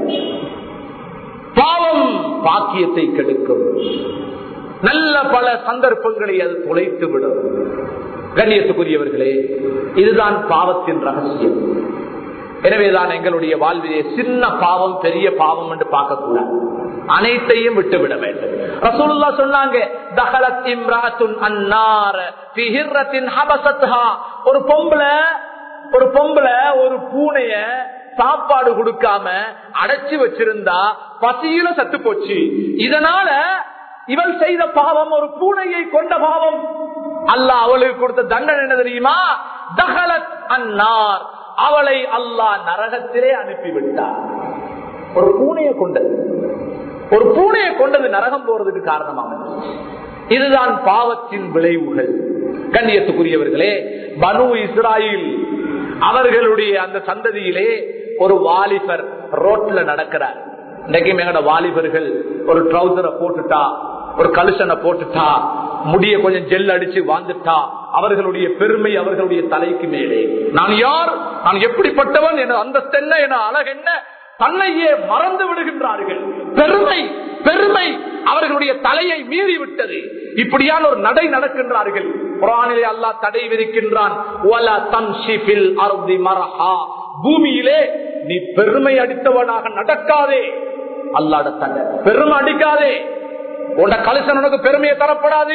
பாவம் பாக்கியத்தை கெடுக்கும் நல்ல பல சந்தர்ப்பங்களை அது தொலைத்து விடும் கண்ணியத்துக்குரியவர்களே இதுதான் பாவத்தின் ரகசியம் எனவேதான் எங்களுடைய வாழ்விலே சின்ன பாவம் பெரிய பாவம் என்று பார்க்கக்கூடாது அனைத்தையும் விட்டுவிட வேண்டும் ரசூலுல்லா சொன்னாங்க தஹலத் இம்ராத்துன் அன்னார ஃபி ஹிர்ரத்தின் ஹபஸத்ஹா ஒரு பொம்பளை ஒரு பொம்பளை ஒரு பூனைய சாப்பாடு கொடுக்காம அடைச்சு வச்சிருந்தா பசியில சத்து போச்சு இதனால இவள் செய்த பாவம் ஒரு பூனையை கொண்ட பாவம் அல்லாஹ் அவளுக்கு கொடுத்த தண்டனை என்ன தெரியுமா தகலத் அன்னார் அவளை அல்லாஹ் நரகத்திலே அனுப்பிவிட்டார் ஒரு பூனையை கொண்டது ஒரு பூனையை கொண்டது நரகம் போறதுக்கு காரணமாக இதுதான் பாவத்தின் விளைவுகள் கண்ணியத்துக்குரியவர்களே பனு இஸ்ராயில் அவர்களுடைய அந்த சந்ததியிலே ஒரு வாலிபர் ரோட்ல நடக்கிறார் இன்னைக்கும் எங்கட வாலிபர்கள் ஒரு ட்ரௌசரை போட்டுட்டா ஒரு கலுசனை போட்டுட்டா முடிய கொஞ்சம் ஜெல் அடிச்சு வாழ்ந்துட்டா அவர்களுடைய பெருமை அவர்களுடைய தலைக்கு மேலே நான் யார் நான் எப்படிப்பட்டவன் என அந்தஸ்து என்ன என அழகு என்ன தன்னையே மறந்து விடுகின்றார்கள் பெருமை பெருமை அவர்களுடைய தலையை மீறி விட்டது இப்படியான ஒரு நடை நடக்கின்றார்கள் குரானிலே அல்லாஹ் தடை விதிக்கின்றான் "வலா தம்ஷி ஃபில் அர்தி மரஹா." பூமியிலே நீ பெருமை அடித்தவனாக நடக்காதே அல்லாட தடை பெருமை அடிக்காதே உன்ட கலசன் உனக்கு பெருமையை தரப்படாது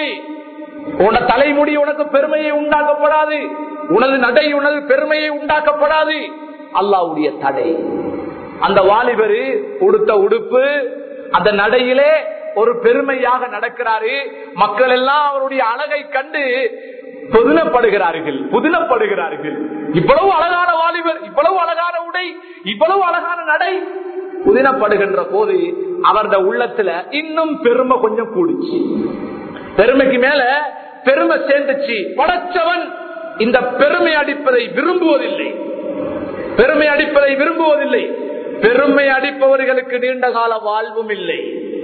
உன தலைமுடி உனக்கு பெருமையை உண்டாக்கப்படாது உனது நடை உனது பெருமையை உண்டாக்கப்படாது அல்லாவுடைய தடை அந்த வாலிபரு உடுத்த உடுப்பு அந்த நடையிலே ஒரு பெருமையாக நடக்கிறாரு மக்கள் எல்லாம் அவருடைய அழகை கண்டு புதினப்படுகிறார்கள் புதினப்படுகிறார்கள் இவ்வளவு அழகான வாலிபர் இவ்வளவு அழகான உடை இவ்வளவு அழகான நடை புதினப்படுகின்ற போது அவரது உள்ளத்துல இன்னும் பெருமை கொஞ்சம் கூடிச்சு பெருமைக்கு மேல பெருமை சேர்ந்துச்சு படைச்சவன் இந்த பெருமை அடிப்பதை விரும்புவதில்லை பெருமை அடிப்பதை விரும்புவதில்லை பெருமை அடிப்பவர்களுக்கு நீண்ட கால வாழ்வும் இல்லை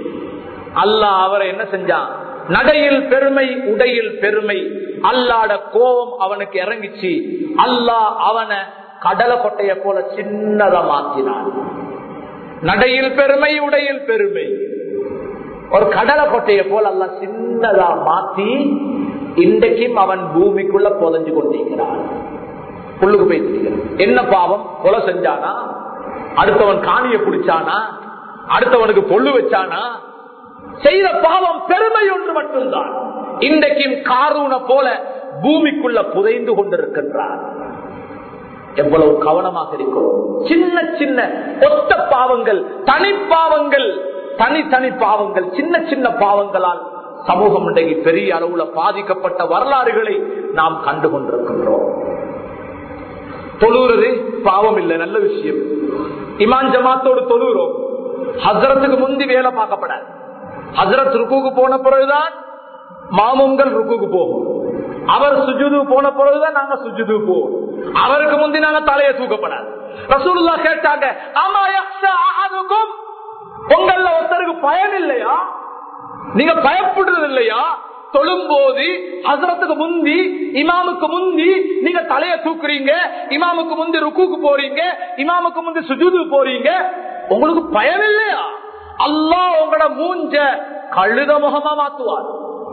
அல்லாஹ் அவரை என்ன செஞ்சான் நடையில் பெருமை உடையில் பெருமை அல்லாட கோபம் அவனுக்கு இறங்கிச்சு அல்லாஹ் அவனை கடலை கொட்டைய போல சின்னதா மாத்தினான் நடையில் பெருமை உடையில் பெருமை ஒரு கடலை கொட்டைய போல அல்ல சின்னதா மாத்தி இன்றைக்கும் அவன் பூமிக்குள்ள புதஞ்சு கொண்டிருக்கிறான் புல்லுக்கு போய் திரிகிறான். என்ன பாவம் கொலை செஞ்சானா அடுத்தவன் காணிய பிடிச்சானா அடுத்தவனுக்கு பொல்லு வச்சானா செய்த பாவம் பெருமை ஒன்று மட்டும்தான் இன்றைக்கும் காரூன போல பூமிக்குள்ள புதைந்து கொண்டிருக்கின்றான் எவ்வளவு கவனமாக இருக்கிறோம் சின்ன சின்ன ஒத்த பாவங்கள் தனிப்பாவங்கள் தனித்தனி பாவங்கள் சின்ன சின்ன பாவங்களால் சமூகம் இன்றைக்கு பெரிய அளவுல பாதிக்கப்பட்ட வரலாறுகளை நாம் கண்டு கொண்டிருக்கின்றோம் தொழுறது பாவம் இல்லை நல்ல விஷயம் இமான் ஜமாத்தோடு தொழுகிறோம் ஹசரத்துக்கு முந்தி வேலை பார்க்கப்படாது ஹசரத் ருக்குக்கு போன பிறகுதான் மாமுங்கள் ருக்குக்கு போகும் அவர் சுஜுது போன பிறகுதான் நாங்க சுஜுது போவோம் அவருக்கு முந்தி நாங்க தலையை தூக்கப்படாது ரசூலுல்லா கேட்டாங்க ஆமா யக்ஷா அஹதுக்கும் உங்கள ஒருத்தருக்கு பயன் இல்லையா நீங்க பயப்படுறது இல்லையா தொழும்போது ஹசரத்துக்கு முந்தி இமாமுக்கு முந்தி நீங்க தலைய தூக்குறீங்க இமாமுக்கு முந்தி ருக்குக்கு போறீங்க இமாமுக்கு முந்தி சுஜூது போறீங்க உங்களுக்கு பயம் இல்லையா அல்லாஹ் உங்களோட மூஞ்ச கழுத முகமா மாத்துவார்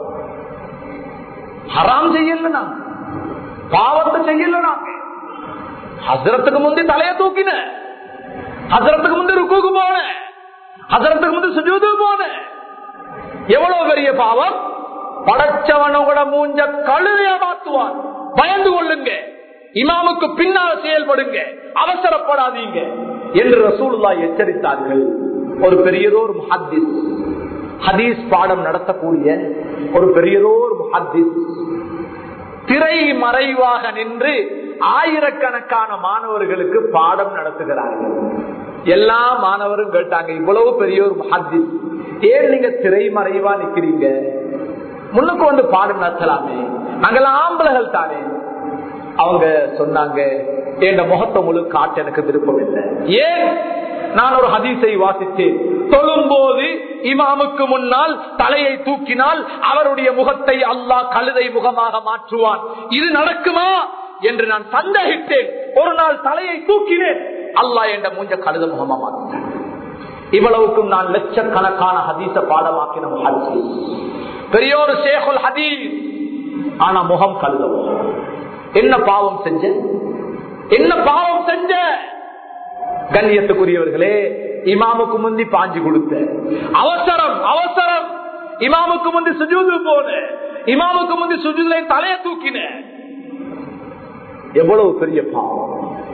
ஹராம் செய்யல நாங்க பாவத்தை செய்யல நாங்க ஹசரத்துக்கு முந்தி தலைய தூக்கின ஹசரத்துக்கு முந்தி ருக்குக்கு போன ஹசரத்துக்கு முந்தி சுஜூது போன எவ்வளவு பெரிய பாவம் படைச்சவனோட மூஞ்ச கழுதையா மாத்துவான் பயந்து கொள்ளுங்க இமாமுக்கு பின்னால் செயல்படுங்க அவசரப்படாதீங்க என்று ரசூலுல்லா எச்சரித்தார்கள் ஒரு பெரியதோர் முஹத்திஸ் ஹதீஸ் பாடம் நடத்தக்கூடிய ஒரு பெரியதோர் முஹத்திஸ் திரை மறைவாக நின்று ஆயிரக்கணக்கான மாணவர்களுக்கு பாடம் நடத்துகிறார்கள் எல்லா மாணவரும் கேட்டாங்க இவ்வளவு பெரிய ஒரு முஹத்திஸ் ஏன் நீங்க திரை மறைவா நிக்கிறீங்க முன்னுக்கு வந்து பாடம் நடத்தலாமே நாங்கள் ஆம்பளைகள் தானே அவங்க சொன்னாங்க என் முகத்தை முழு காட்ட எனக்கு விருப்பம் இல்லை ஏன் நான் ஒரு ஹதீஸை வாசித்தேன் தொழும்போது இமாமுக்கு முன்னால் தலையை தூக்கினால் அவருடைய முகத்தை அல்லாஹ் கழுதை முகமாக மாற்றுவான் இது நடக்குமா என்று நான் சந்தேகித்தேன் ஒரு நாள் தலையை தூக்கினேன் அல்லாஹ் என்ற மூஞ்ச கழுத முகமா மாற்றினேன் இவ்வளவுக்கும் நான் லட்சக்கணக்கான ஹதீச பாடமாக்கின ஹதீஸ் பெரியோரு ஷேகுல் ஹதீஸ் ஆனா முகம் கழுத என்ன பாவம் செஞ்ச என்ன பாவம் செஞ்ச கண்ணியத்துக்குரியவர்களே இமாமுக்கு முந்தி பாஞ்சு கொடுத்த அவசரம் அவசரம் இமாமுக்கு முந்தி சுஜூது போன இமாமுக்கு முந்தி சுஜூதை தலைய தூக்கின எவ்வளவு பெரிய பாவம்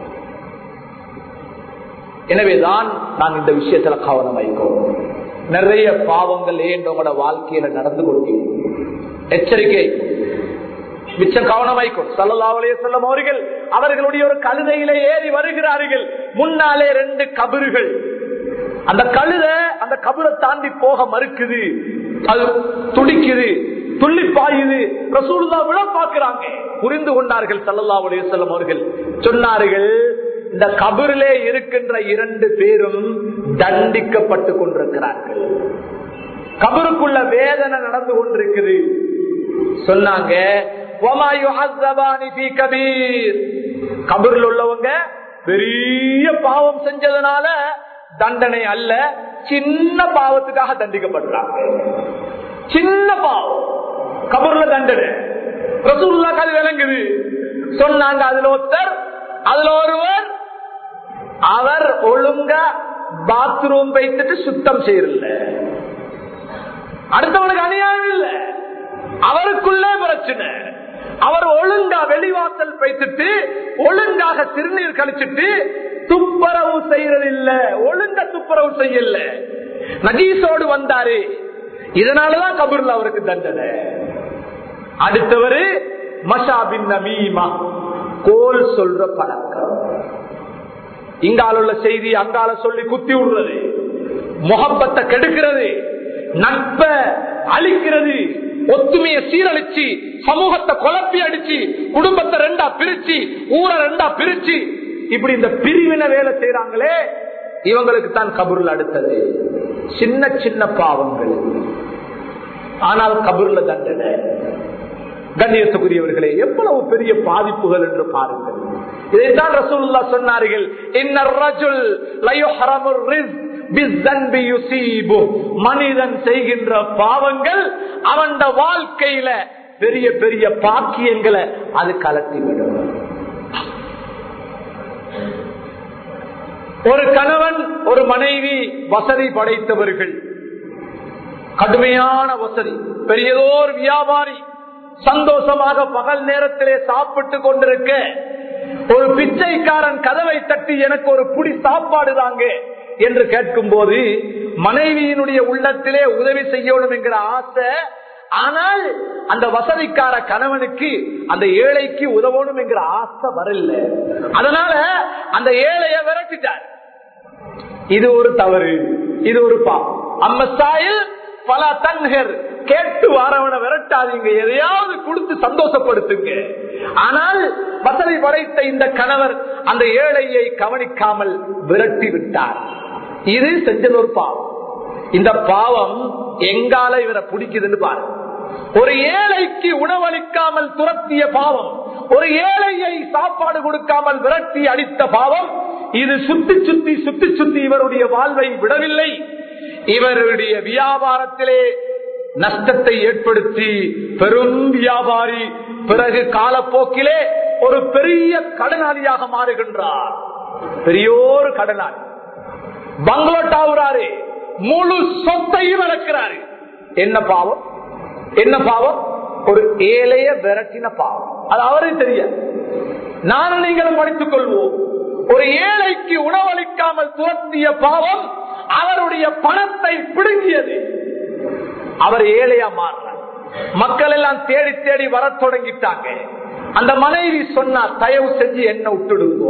எனவேதான் நான் இந்த விஷயத்துல கவனம் வைக்கும் நிறைய பாவங்கள் ஏன் உங்களோட வாழ்க்கையில நடந்து கொள்கிறேன் எச்சரிக்கை மிச்சம் கவனம் வைக்கும் சல்லாவலே சொல்லும் அவர்கள் அவர்களுடைய ஒரு கழுதையில ஏறி வருகிறார்கள் முன்னாலே ரெண்டு கபறுகள் அந்த கழுத அந்த கபரை தாண்டி போக மறுக்குது அது துடிக்குது துள்ளி பாயுது ரசூலுல்லா விழ பார்க்கிறாங்க புரிந்து கொண்டார்கள் சல்லல்லா அலைய செல்லம் அவர்கள் சொன்னார்கள் இந்த கபரிலே இருக்கின்ற இரண்டு பேரும் தண்டிக்கப்பட்டு கொண்டிருக்கிறார்கள் கபருக்குள்ள வேதனை நடந்து கொண்டிருக்குது சொன்னாங்க கபரில் உள்ளவங்க பெரிய பாவம் செஞ்சதுனால தண்டனை அல்ல சின்ன பாவத்துக்காக தண்டிக்கப்படுறாங்க சின்ன பாவம் கபர்ல தண்டனை ரசூல்லாக்கு அது விளங்குது சொன்னாங்க அதுல ஒருத்தர் அதுல ஒருவர் அவர் ஒழுங்கா பாத்ரூம் வைத்துட்டு சுத்தம் செய்யல அடுத்தவனுக்கு அநியாயம் இல்ல அவருக்குள்ளே பிரச்சனை அவர் ஒழுங்கா வெளிவாசல் வைத்துட்டு ஒழுங்காக சிறுநீர் கழிச்சிட்டு துப்புரவு செய்யறது இல்ல ஒழுங்க துப்புரவு செய்யல நகீசோடு வந்தாரு இதனாலதான் கபூர்ல அவருக்கு தண்டனை அடுத்தவரு மஷாபின் நமீமா கோல் சொல்ற பழக்கம் இங்கால உள்ள செய்தி அங்கால சொல்லி குத்தி விடுறது முகப்பத்தை கெடுக்கிறது நட்ப அழிக்கிறது ஒத்துமையை சீரழிச்சு சமூகத்தை குழப்பி அடிச்சு குடும்பத்தை ரெண்டா பிரிச்சு ஊரை ரெண்டா பிரிச்சு இப்படி இந்த பிரிவினை வேலை செய்யறாங்களே இவங்களுக்கு தான் கபூர்ல அடுத்தது சின்ன சின்ன பாவங்கள் ஆனால் கபூர்ல தண்டனை கண்ணியத்துக்குரியவர்களே எவ்வளவு பெரிய பாதிப்புகள் என்று பாருங்கள் இதைத்தான் ரசூல்லா சொன்னார்கள் இன்னர் ரஜுல் லயுஹரமுர் ரிஸ்க் பிஸ்ஸன்பி யுசீபு. மனிதன் செய்கின்ற பாவங்கள் அவன் வாழ்க்கையில பெரிய பெரிய பாக்கியங்களை அது கலத்திவிடும் ஒரு கணவன் ஒரு மனைவி வசதி படைத்தவர்கள் கடுமையான வசதி பெரியதோர் வியாபாரி சந்தோஷமாக பகல் நேரத்திலே சாப்பிட்டு கொண்டிருக்க ஒரு பிச்சைக்காரன் கதவை தட்டி எனக்கு ஒரு புடி சாப்பாடு தாங்க என்று கேட்கும் போது மனைவியினுடைய உள்ளத்திலே உதவி செய்யணும் என்கிற ஆசை ஆனால் அந்த வசதிக்கார கணவனுக்கு அந்த ஏழைக்கு உதவணும் என்கிற ஆசை வரல அதனால அந்த ஏழைய விரட்டிட்டார் இது ஒரு தவறு இது ஒரு பா அம்மசாயில் பல தன்கர் கேட்டு வாரவனை விரட்டாதீங்க எதையாவது கொடுத்து சந்தோஷப்படுத்துங்க ஆனால் வசதி படைத்த இந்த கணவர் அந்த ஏழையை கவனிக்காமல் விரட்டி விட்டார் இது செஞ்சது ஒரு பாவம் இந்த பாவம் எங்கால இவரை பிடிக்குதுன்னு பாருங்க ஒரு ஏழைக்கு உணவளிக்காமல் துரத்திய பாவம் ஒரு ஏழையை சாப்பாடு கொடுக்காமல் விரட்டி அடித்த பாவம் இது சுத்தி சுத்தி சுத்தி சுத்தி இவருடைய வாழ்வை விடவில்லை இவருடைய வியாபாரத்திலே நஷ்டத்தை ஏற்படுத்தி பெரும் வியாபாரி பிறகு காலப்போக்கிலே ஒரு பெரிய கடனாளியாக மாறுகின்றார் பெரியோரு கடனாளி பங்களோ டாவுறாரு முழு சொத்தையும் இழக்கிறாரு என்ன பாவம் என்ன பாவம் ஒரு ஏழைய விரட்டின பாவம் அது அவருக்கு தெரியாது நானும் நீங்களும் படித்துக் கொள்வோம் ஒரு ஏழைக்கு உணவளிக்காமல் துரத்திய பாவம் அவருடைய பணத்தை பிடுங்கியது அவர் ஏழையா மாறுறார் மக்கள் எல்லாம் தேடி தேடி வர தொடங்கிட்டாங்க அந்த மனைவி சொன்னா தயவு செஞ்சு என்ன விட்டுடுங்கோ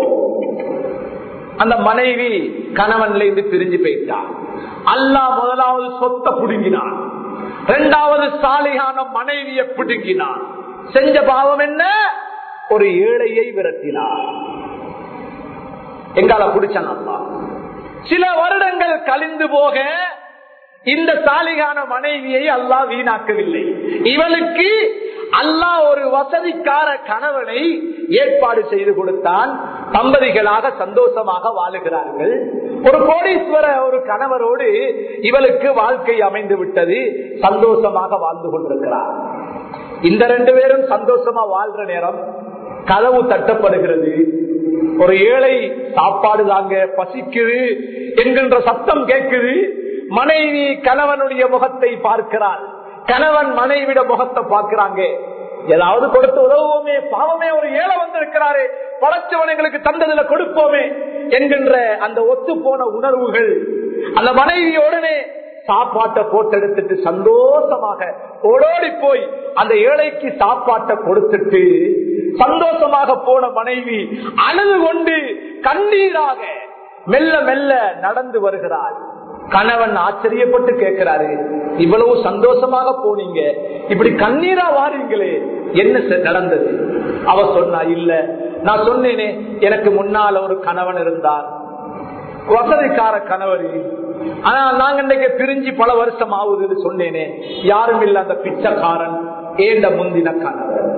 அந்த மனைவி கணவன்ல இருந்து பிரிஞ்சு போயிட்டார் அல்லாஹ் முதலாவது சொத்தை புடுங்கினான் இரண்டாவது சாலிகான மனைவியை பிடுங்கினான் செஞ்ச பாவம் என்ன ஒரு ஏழையை விரட்டினார் எங்கால பிடிச்சான் அல்லா சில வருடங்கள் கழிந்து போக இந்த சாலிகான மனைவியை அல்லாஹ் வீணாக்கவில்லை இவளுக்கு அல்லாஹ் ஒரு வசதிக்கார கணவனை ஏற்பாடு செய்து கொடுத்தான் தம்பதிகளாக சந்தோஷமாக வாழுகிறார்கள் ஒரு கோடீஸ்வர ஒரு கணவரோடு இவளுக்கு வாழ்க்கை அமைந்து விட்டது சந்தோஷமாக வாழ்ந்து கொண்டிருக்கிறார் இந்த ரெண்டு பேரும் சந்தோஷமா வாழ்ற நேரம் கதவு தட்டப்படுகிறது ஒரு ஏழை சாப்பாடு தாங்க பசிக்குது என்கின்ற சத்தம் கேட்குது மனைவி கணவனுடைய முகத்தை பார்க்கிறார் கணவன் மனைவிட முகத்தை பார்க்கிறாங்க ஏதாவது கொடுத்து உதவுவோமே பாவமே ஒரு ஏழை வந்திருக்கிறாரு படைச்சவன் எங்களுக்கு தந்ததுல கொடுப்போமே என்கின்ற அந்த ஒத்து போன உணர்வுகள் அந்த மனைவி உடனே சாப்பாட்டை போட்டெடுத்துட்டு சந்தோஷமாக ஓடோடி போய் அந்த ஏழைக்கு சாப்பாட்டை கொடுத்துட்டு சந்தோஷமாக போன மனைவி அழுது கொண்டு கண்ணீராக மெல்ல மெல்ல நடந்து வருகிறாள் கணவன் ஆச்சரியப்பட்டு கேட்கிறாரு இவ்வளவு சந்தோஷமாக போனீங்க இப்படி கண்ணீரா வாரீங்களே என்ன செ- நடந்தது அவ சொன்னா இல்ல நான் சொன்னேனே எனக்கு முன்னால ஒரு கணவன் இருந்தார் வசதிக்கார கணவர் ஆனா நாங்க இன்னைக்கு பிரிஞ்சு பல வருஷம் ஆகுதுன்னு சொன்னேனே யாரும் இல்ல அந்த பிச்சைக்காரன் ஏண்ட முந்தின கணவர்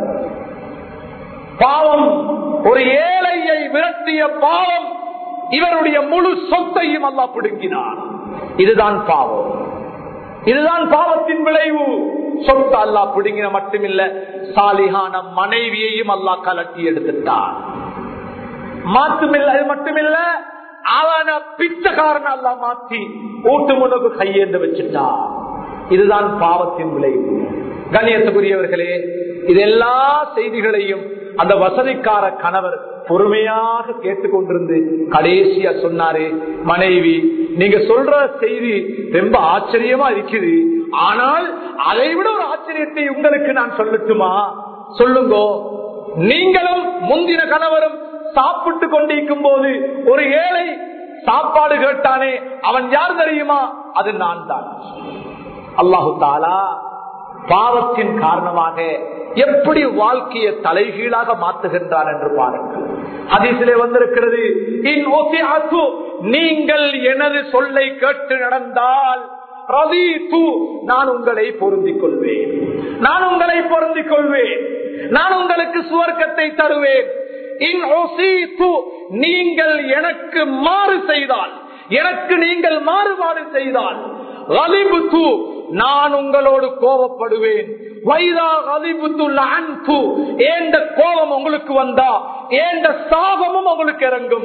பாவம் ஒரு ஏழையை விரட்டிய பாவம் இவருடைய முழு சொத்தையும் அல்லா பிடுங்கினார் இதுதான் பாவம் இதுதான் பாவத்தின் விளைவு சொத்து அல்லா பிடுங்கின மட்டுமில்ல சாலிகான மனைவியையும் அல்லா கலட்டி எடுத்துட்டார் மாத்துமில்ல அது மட்டுமில்ல அவன பிச்சைக்காரன் அல்லா மாத்தி ஊட்டு முனக்கு கையேந்து வச்சுட்டா இதுதான் பாவத்தின் விளைவு கண்ணியத்துக்குரியவர்களே இது எல்லா செய்திகளையும் அந்த வசதிக்கார கணவர் பொறுமையாக கேட்டுக்கொண்டிருந்து கடைசியா சொன்னாரு மனைவி நீங்க சொல்ற செய்தி ரொம்ப ஆச்சரியமா இருக்குது ஆனால் அதை விட ஒரு ஆச்சரியத்தை உங்களுக்கு நான் சொல்லட்டுமா சொல்லுங்க நீங்களும் முந்தின கணவரும் சாப்பிட்டு கொண்டிருக்கும் போது ஒரு ஏழை சாப்பாடு கேட்டானே அவன் யார் தெரியுமா அது நான் தான் அல்லாஹு தாலா பாவத்தின் காரணமாக எப்படி வாழ்க்கையை தலைகீழாக மாற்றுகின்றான் என்று பாருங்கள் அதிசிலே வந்திருக்கிறது நீங்கள் எனது சொல்லை கேட்டு நடந்தால் நான் உங்களை பொருந்திக் கொள்வேன் நான் உங்களை பொருந்திக் கொள்வேன் நான் உங்களுக்கு சுவர்க்கத்தை தருவேன் நீங்கள் எனக்கு மாறு செய்தால் எனக்கு நீங்கள் மாறுபாடு செய்தால் நான் உங்களோடு கோபப்படுவேன் ஏண்ட கோபம் உங்களுக்கு வந்தா ஏண்ட சாபமும் உங்களுக்கு இறங்கும்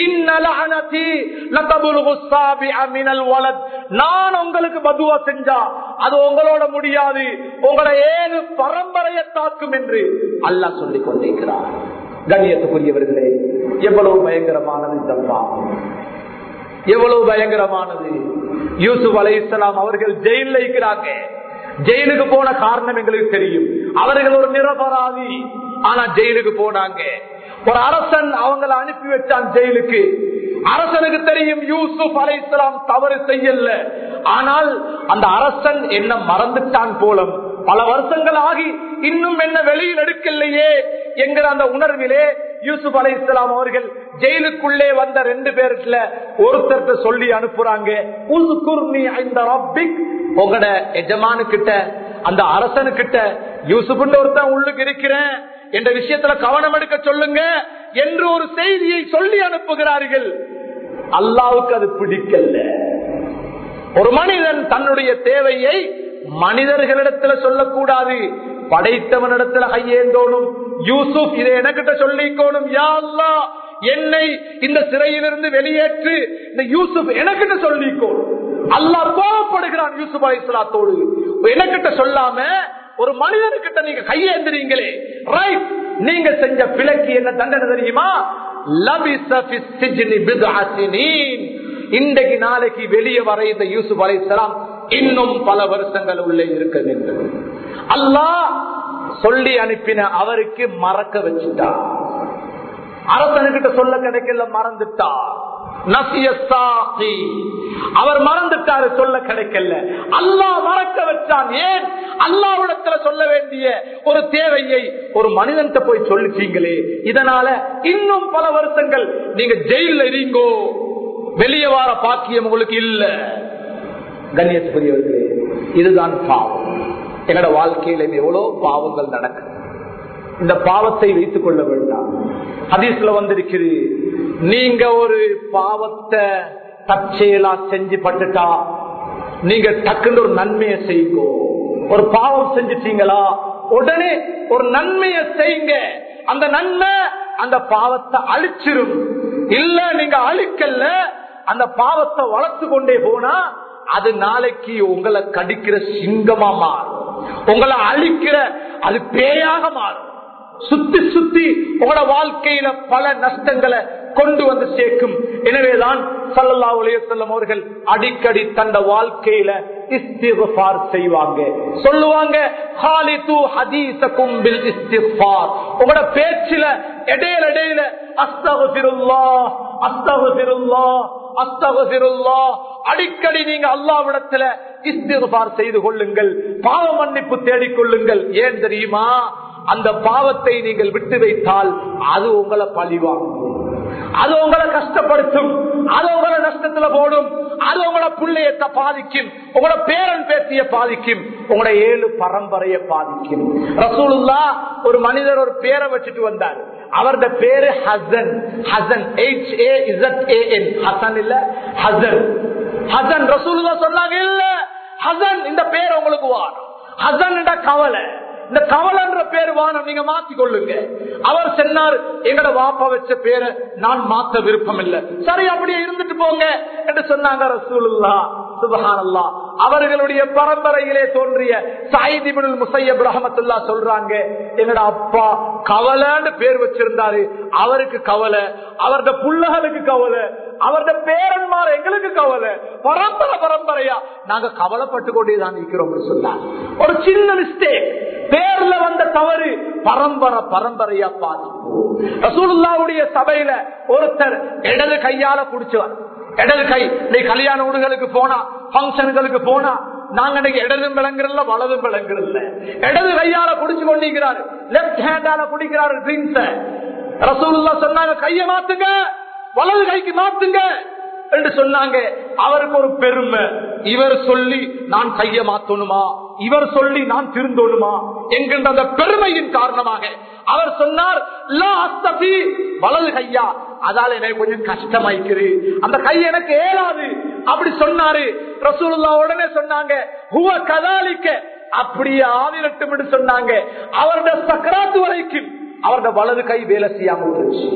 நான் உங்களுக்கு பதுவா செஞ்சா அது உங்களோட முடியாது உங்களை ஏழு பரம்பரையை தாக்கும் என்று அல்லாஹ் சொல்லிக் கொண்டிருக்கிறார் கண்ணியத்துக்குரியவர்களே எவ்வளவு பயங்கரமானது இந்த பாவம் எவ்வளவு பயங்கரமானது யூசுப் அலை இஸ்லாம் அவர்கள் ஜெயில இருக்கிறாங்க ஜெயிலுக்கு போன காரணம் எங்களுக்கு தெரியும் அவர்கள் ஒரு நிரபராதி ஆனா ஜெயிலுக்கு போனாங்க ஒரு அரசன் அவங்களை அனுப்பி வச்சான் ஜெயிலுக்கு அரசனுக்கு தெரியும் யூசுப் அலை இஸ்லாம் தவறு செய்யல ஆனால் அந்த அரசன் என்ன மறந்துட்டான் போலும் பல வருஷங்கள் ஆகி இன்னும் என்ன வெளியில் எடுக்கலையே என்கிற அந்த உணர்விலே யூசுப் அலை இஸ்லாம் அவர்கள் ஜெயிலுக்குள்ளே வந்த ரெண்டு பேருக்குல ஒருத்தர்கிட்ட சொல்லி அனுப்புறாங்க உங்களோட எஜமானு கிட்ட அந்த அரசனு கிட்ட யூசுப்னு ஒருத்தன் உள்ளுக்கு இருக்கிறேன் என்ற விஷயத்துல கவனம் எடுக்க சொல்லுங்க என்று ஒரு செய்தியை சொல்லி அனுப்புகிறார்கள் அல்லாவுக்கு அது பிடிக்கல ஒரு மனிதன் தன்னுடைய தேவையை மனிதர்களிடத்துல சொல்லக்கூடாது படைத்தவனிடத்துல கையேந்தோனும் யூசுப் இதை எனக்கிட்ட சொல்லிக்கோணும் யா அல்லா என்னை இந்த சிறையிலிருந்து வெளியேற்று இந்த யூசுப் எனக்கிட்ட சொல்லிக்கோணும் அல்லா கோபப்படுகிறான் யூசுப் அலி இஸ்லாத்தோடு எனக்கிட்ட சொல்லாம ஒரு மனிதனுக்கிட்ட நீங்க கையேந்திரீங்களே ரைட் நீங்க செஞ்ச பிழைக்கு என்ன தண்டனை தெரியுமா இன்றைக்கு நாளைக்கு வெளியே வர இந்த யூசுப் அலை இன்னும் பல வருஷங்கள் உள்ளே இருக்கின்றது அல்லாஹ் சொல்லி அனுப்பின அவருக்கு மறக்க வச்சுட்டா அரசனுக்கிட்ட சொல்ல கிடைக்கல மறந்துட்டா அவர் மறந்துட்டாரு சொல்ல கிடைக்கல அல்லா மறக்க வச்சான் ஏன் அல்லாவிடத்துல சொல்ல வேண்டிய ஒரு தேவையை ஒரு மனிதன் போய் சொல்லிட்டீங்களே இதனால இன்னும் பல வருஷங்கள் நீங்க ஜெயில இருங்கோ வெளியே வார பாக்கியம் உங்களுக்கு இல்ல கண்ணியத்துக்குரியவர்களே இதுதான் பாவம் என்னோட வாழ்க்கையில எவ்வளவு பாவங்கள் நடக்கும் இந்த பாவத்தை வைத்துக் கொள்ள வேண்டாம் ஹதீஸ்ல வந்திருக்குது நீங்க ஒரு பாவத்தை தற்செயலா செஞ்சு பட்டுட்டா நீங்க டக்குன்னு ஒரு நன்மையை செய்யுங்க ஒரு பாவம் செஞ்சுட்டீங்களா உடனே ஒரு நன்மையை செய்யுங்க அந்த நன்மை அந்த பாவத்தை அழிச்சிரும் இல்ல நீங்க அழிக்கல அந்த பாவத்தை வளர்த்து கொண்டே போனா அது நாளைக்கு உங்களை கடிக்கிற சிங்கமா மாறும் உங்களை அழிக்கிற அது பேயாக மாறும் சுத்தி சுத்தி உங்களோட வாழ்க்கையில பல நஷ்டங்களை கொண்டு வந்து சேர்க்கும் எனவேதான் சல்லல்லா உலகம் அவர்கள் அடிக்கடி தந்த வாழ்க்கையில இஸ்திஃபார் செய்வாங்க சொல்லுவாங்க உங்களோட பேச்சுல இடையில இடையில அஸ்தகுல்லா அஸ்தகுல்லா அஸ்தகுல்லா அடிக்கடி நீங்க அல்லாவிடத்துல இஸ்திஃபார் செய்து கொள்ளுங்கள் பாவ மன்னிப்பு தேடிக்கொள்ளுங்கள் ஏன் தெரியுமா அந்த பாவத்தை நீங்கள் விட்டு வைத்தால் அது உங்களை பழிவாங்கும் அது உங்களை கஷ்டப்படுத்தும் அது உங்களை நஷ்டத்துல போடும் அது உங்களோட பிள்ளையத்தை பாதிக்கும் உங்களோட பேரன் பேத்திய பாதிக்கும் உங்களோட ஏழு பரம்பரைய பாதிக்கும் ரசூலுல்லா ஒரு மனிதர் ஒரு பேரை வச்சுட்டு வந்தார் அவரது பேரு Hasan Hasan H A Z A N Hasan இல்ல ஹசன் ஹசன் ரசூலுல்லா சொன்னாங்க இல்ல ஹசன் இந்த பேர் உங்களுக்கு வாரும் ஹசன் கவலை இந்த கவலன்ற பேர் வானம் நீங்க மாத்தி கொள்ளுங்க அவர் சொன்னார் எங்கட வாப்பா வச்ச பேரை நான் மாத்த விருப்பம் இல்லை சரி அப்படியே இருந்துட்டு போங்க என்று சொன்னாங்க ரசூலுல்லா சுபஹானல்லா அவர்களுடைய பரம்பரையிலே தோன்றிய சாயிதிபுல் முசையப் ரஹமத்துல்லா சொல்றாங்க என்னோட அப்பா கவலைன்னு பேர் வச்சிருந்தாரு அவருக்கு கவலை அவரது புள்ளகளுக்கு கவலை அவரது பேரன்மார் எங்களுக்கு கவலை பரம்பரை பரம்பரையா நாங்க கவலைப்பட்டு கொண்டேதான் இருக்கிறோம் சொன்னார் ஒரு சின்ன மிஸ்டேக் பேர்ல வந்த தவறு பரம்பரை பரம்பரையா பாதிக்கும் ரசூலுல்லாவுடைய சபையில ஒருத்தர் இடது கையால குடிச்சவர் இடது கை நீ கல்யாண வீடுகளுக்கு போனா பங்கனுக்கு போனா நாங்க இன்னைக்கு இடதும் விளங்குறல வலதும் விளங்குறல இடது கையால குடிச்சு கொண்டிருக்கிறாரு லெப்ட் ஹேண்டால குடிக்கிறாரு ட்ரிங்க்ஸ் ரசூலுல்லா சொன்னாங்க கைய மாத்துங்க வலது கைக்கு மாத்துங்க என்று சொன்னாங்க அவருக்கு ஒரு பெருமை இவர் சொல்லி நான் கைய மாத்தணுமா இவர் சொல்லி நான் திருந்தோணுமா என்கின்ற அந்த பெருமையின் காரணமாக அவர் சொன்னார் "லா அஸ்தபி", வலது கையா அதால எனக்கு கொஞ்சம் கஷ்டமாய்க்குது அந்த கை எனக்கு ஏலாது அப்படி சொன்னாரு ரசூலுல்லா உடனே சொன்னாங்க "ஹுவ கதாலிக்க", அப்படியே ஆவிரட்டும் என்று சொன்னாங்க அவருடைய சக்கராத்து வரைக்கும் அவருடைய வலது கை வேலை செய்யாம போச்சு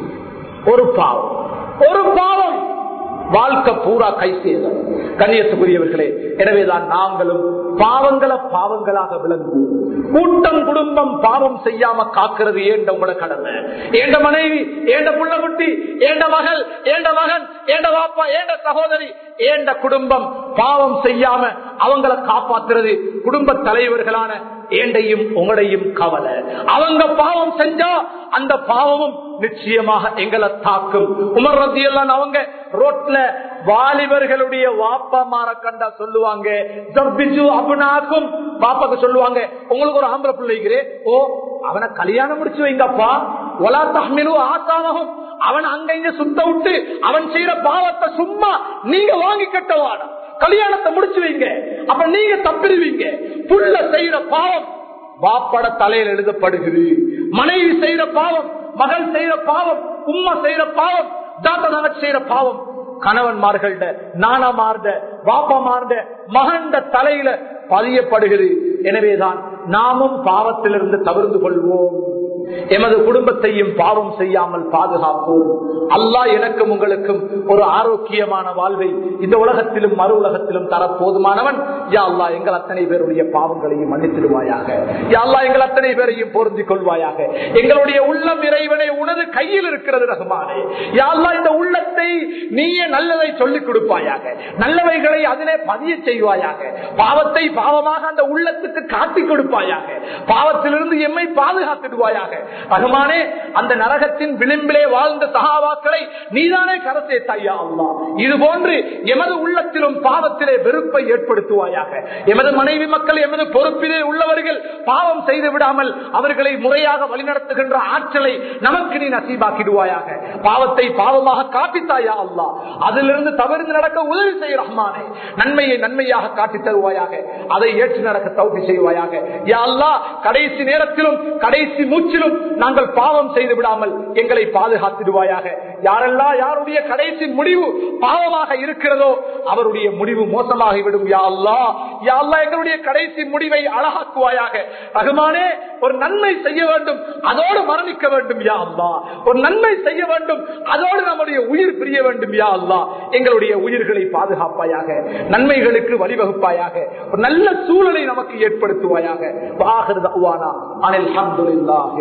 ஒரு பாவம் ஒரு பாவம் வாழ்க்கை பூரா கை சேதம் கண்ணியத்துக்குரியவர்களே எனவேதான் நாங்களும் பாவங்களை பாவங்களாக விளங்குவோம் கூட்டம் குடும்பம் பாவம் செய்யாம காக்கிறது ஏண்ட உங்களோட கடமை ஏண்ட மனைவி ஏண்ட புள்ளகுட்டி ஏண்ட மகள் ஏண்ட மகன் ஏண்ட வாப்பா ஏண்ட சகோதரி ஏண்ட குடும்பம் பாவம் செய்யாம அவங்களை காப்பாத்துறது குடும்ப தலைவர்களான ஏண்டையும் உங்களையும் கவலை அவங்க பாவம் செஞ்சா அந்த பாவமும் நிச்சயமாக எங்களை தாக்கும் உமர் ரத்தி எல்லாம் அவங்க ரோட்ல வாலிபர்களுடைய வாப்பா மாற கண்டா சொல்லுவாங்க "ஜப்பிஜு அபுனாக்கும்" பாப்பாக்கு சொல்லுவாங்க உங்களுக்கு ஒரு ஆம்பளை பிள்ளைக்கிறே ஓ அவனை கல்யாணம் முடிச்சு வைங்கப்பா ஒலா தஹ்மிலு ஆசானகும் அவன் அங்க இங்க சுத்த விட்டு அவன் செய்யற பாவத்தை சும்மா நீங்க வாங்கி கட்டவாடா கல்யாணத்தை முடிச்சு வைங்க அப்ப நீங்க தப்பிடுவீங்க புள்ள செய்யற பாவம் வாப்பட தலையில் எழுதப்படுகிறது மனைவி செய்யற பாவம் மகள் செய்யற பாவம் உம்மா செய்யற பாவம் தாத்தா தங்கச்சி செய்யற பாவம் கணவன்மார்கள்ட நாணமார்ந்த வாப்பமார்ந்த மகண்ட தலையில பதியப்படுகிறது எனவேதான் நாமும் பாவத்திலிருந்து தவிர்த்து கொள்வோம் எமது குடும்பத்தையும் பாவம் செய்யாமல் பாதுகாப்போம் அல்லாஹ் எனக்கும் உங்களுக்கும் ஒரு ஆரோக்கியமான வாழ்வை இந்த உலகத்திலும் மறு உலகத்திலும் தர போதுமானவன் யா அல்லாஹ் எங்கள் அத்தனை பேருடைய பாவங்களையும் மன்னித்திடுவாயாக யா அல்லாஹ் எங்கள் அத்தனை பேரையும் பொருந்திக் கொள்வாயாக எங்களுடைய உள்ளம் இறைவனை உனது கையில் இருக்கிறது ரகுமானே யா அல்லாஹ் இந்த உள்ளத்தை நீயே நல்லதை சொல்லிக் கொடுப்பாயாக நல்லவைகளை அதிலே பதிய செய்வாயாக பாவத்தை பாவமாக அந்த உள்ளத்துக்கு காட்டிக் கொடுப்பாயாக பாவத்திலிருந்து எம்மை பாதுகாத்திடுவாயாக ரகுமானே அந்த நரகத்தின் விளிம்பிலே வாழ்ந்த சகாவாக்களை நீதானே கரை சேர்த்தாயா அல்லா இது போன்று எமது உள்ளத்திலும் பாவத்திலே வெறுப்பை ஏற்படுத்துவாயாக எமது மனைவி மக்கள் எமது பொறுப்பிலே உள்ளவர்கள் பாவம் செய்து விடாமல் அவர்களை முறையாக வழிநடத்துகின்ற ஆற்றலை நமக்கு நீ நசீபாக்கிடுவாயாக பாவத்தை பாவமாக காப்பித்தாயா அல்லா அதிலிருந்து தவிர்த்து நடக்க உதவி செய்ய ரஹ்மானே நன்மையை நன்மையாக காட்டி தருவாயாக அதை ஏற்று நடக்க தௌபி செய்வாயாக யா அல்லாஹ் கடைசி நேரத்திலும் கடைசி மூச்சிலும் நாங்கள் பாவம் செய்து விடாமல் எங்களை பாதுகாத்திடுவாயாக யாரெல்லாம் யாருடைய கடைசி முடிவு பாவமாக இருக்கிறதோ அவருடைய முடிவு மோசமாகிவிடும் யா அல்லா யா அல்லா எங்களுடைய கடைசி முடிவை அழகாக்குவாயாக ரகுமானே ஒரு நன்மை செய்ய வேண்டும் அதோடு மரணிக்க வேண்டும் யா அல்லா ஒரு நன்மை செய்ய வேண்டும் அதோடு நம்முடைய உயிர் பிரிய வேண்டும் யா அல்லா எங்களுடைய உயிர்களை பாதுகாப்பாயாக நன்மைகளுக்கு வழிவகுப்பாயாக ஒரு நல்ல சூழலை நமக்கு ஏற்படுத்துவாயாக வாஹிர் தஅவானா அனில் ஹம்துலில்லாஹி